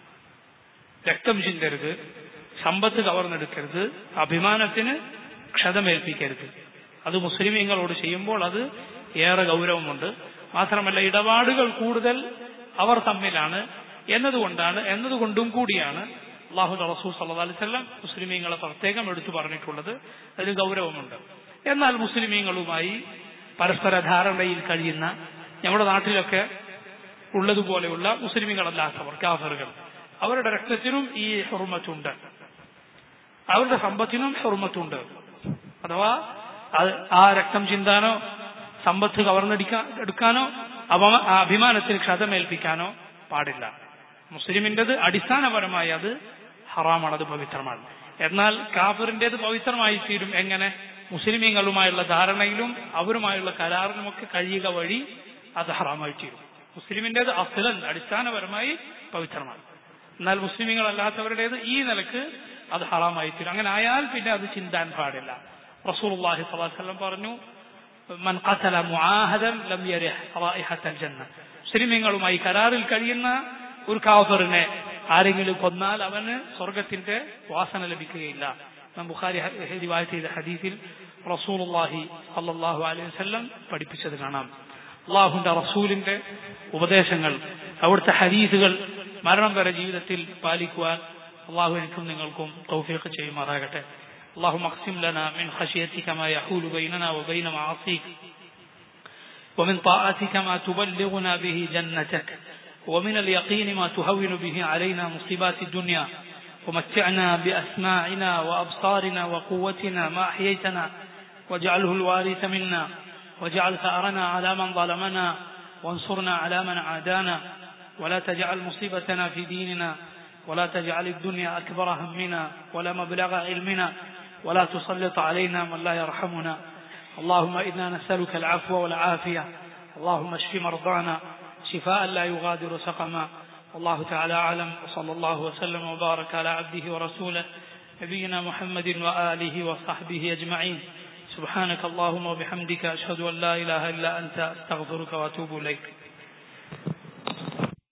രക്തം ചിന്തരുത് സമ്പത്ത് കവർന്നെടുക്കരുത് അഭിമാനത്തിന് ക്ഷതമേൽപ്പിക്കരുത് അത് മുസ്ലിമീങ്ങളോട് ചെയ്യുമ്പോൾ അത് ഏറെ ഗൗരവമുണ്ട് മാത്രമല്ല ഇടപാടുകൾ കൂടുതൽ അവർ തമ്മിലാണ് എന്നതുകൊണ്ടാണ് എന്നതുകൊണ്ടും കൂടിയാണ് അള്ളാഹു റസൂൽ സല്ലല്ലാഹു അലൈഹി വസല്ലം മുസ്ലിമീങ്ങളെ പ്രത്യേകം എടുത്തു പറഞ്ഞിട്ടുള്ളത് അതിന് ഗൗരവമുണ്ട് എന്നാൽ മുസ്ലിമീങ്ങളുമായി പരസ്പര ധാരണയിൽ കഴിയുന്ന നമ്മുടെ നാട്ടിലൊക്കെ ഉള്ളതുപോലെയുള്ള മുസ്ലിമീങ്ങളല്ലാത്തവർ കാഫറുകൾ അവരുടെ രക്തത്തിനും ഈ ഹുർമത്തുണ്ട് അവരുടെ സമ്പത്തിനും ഹുർമത്തുണ്ട് അഥവാ അത് ആ രക്തം ചിന്താനോ സമ്പത്ത് കവർന്നെടുക്കാൻ എടുക്കാനോ അപമ- ആ അഭിമാനത്തിന് ക്ഷതമേൽപ്പിക്കാനോ പാടില്ല മുസ്ലിമിൻ്റെത് അടിസ്ഥാനപരമായി അത് ഹറാമാണ് അത് പവിത്രമാണ് എന്നാൽ കാഫിറിൻ്റെത് പവിത്രമായി തീരും എങ്ങനെ മുസ്ലിമീങ്ങളുമായുള്ള ധാരണയിലും അവരുമായുള്ള കരാറിലുമൊക്കെ കഴിയുക വഴി അത് ഹറാമായി തീരും മുസ്ലിമിൻ്റെത് അസുലൻ അടിസ്ഥാനപരമായി പവിത്രമാണ് എന്നാൽ മുസ്ലിമീങ്ങളല്ലാത്തവരുടേത് ഈ നിലക്ക് അത് ഹറാമായി തീരും അങ്ങനെ ആയാൽ പിന്നെ അത് ചിന്താൻ പാടില്ല റസൂലുള്ളാഹി സ്വല്ലല്ലാഹു അലൈഹി വസല്ലം പറഞ്ഞു മൻ ഖതല മുആഹദൻ ലം യരിഹ് റായിഹത്തൽ ജന്ന മുസ്ലിമീങ്ങളുമായി കരാറിൽ കഴിയുന്ന ഒരു കാഫറിനെ ആരെങ്കിലും കൊന്നാൽ അവന് സ്വർഗത്തിന്റെ വാസന ലഭിക്കുകയില്ല നാം ബുഖാരി റിവായത്ത് ചെയ്ത ഹദീസിൽ റസൂലുള്ളാഹി സല്ലല്ലാഹു അലൈഹി വസല്ലം പഠിപ്പിച്ചത് കാണാം അള്ളാഹുന്റെ റസൂലിന്റെ ഉപദേശങ്ങൾ അവിടുത്തെ ഹദീസുകൾ മരണം വരെ ജീവിതത്തിൽ പാലിക്കുവാൻ അള്ളാഹു എനിക്കും നിങ്ങൾക്കും തൗഫീഖ് ചെയ്യുമാറാകട്ടെ اللهم اقسم لنا من خشيتك ما يحول بيننا وبين معاصيك ومن طاعتك ما تبلغنا به جنتك ومن اليقين ما تهون به علينا مصيبات الدنيا ومتعنا بأسماعنا وأبصارنا وقوتنا ما أحييتنا واجعله الوارث منا واجعل ثأرنا على من ظلمنا وانصرنا على من عادانا ولا تجعل مصيبتنا في ديننا ولا تجعل الدنيا أكبر همنا ولا مبلغ علمنا ولا تسلط علينا من لا يرحمنا اللهم إنا نسألك العفو والعافية اللهم اشف مرضانا شفاء لا يغادر سقما والله تعالى أعلم وصلى الله وسلم وبارك على عبده ورسوله نبينا محمد وآله وصحبه أجمعين سبحانك اللهم وبحمدك أشهد أن لا إله إلا أنت أستغفرك وأتوب إليك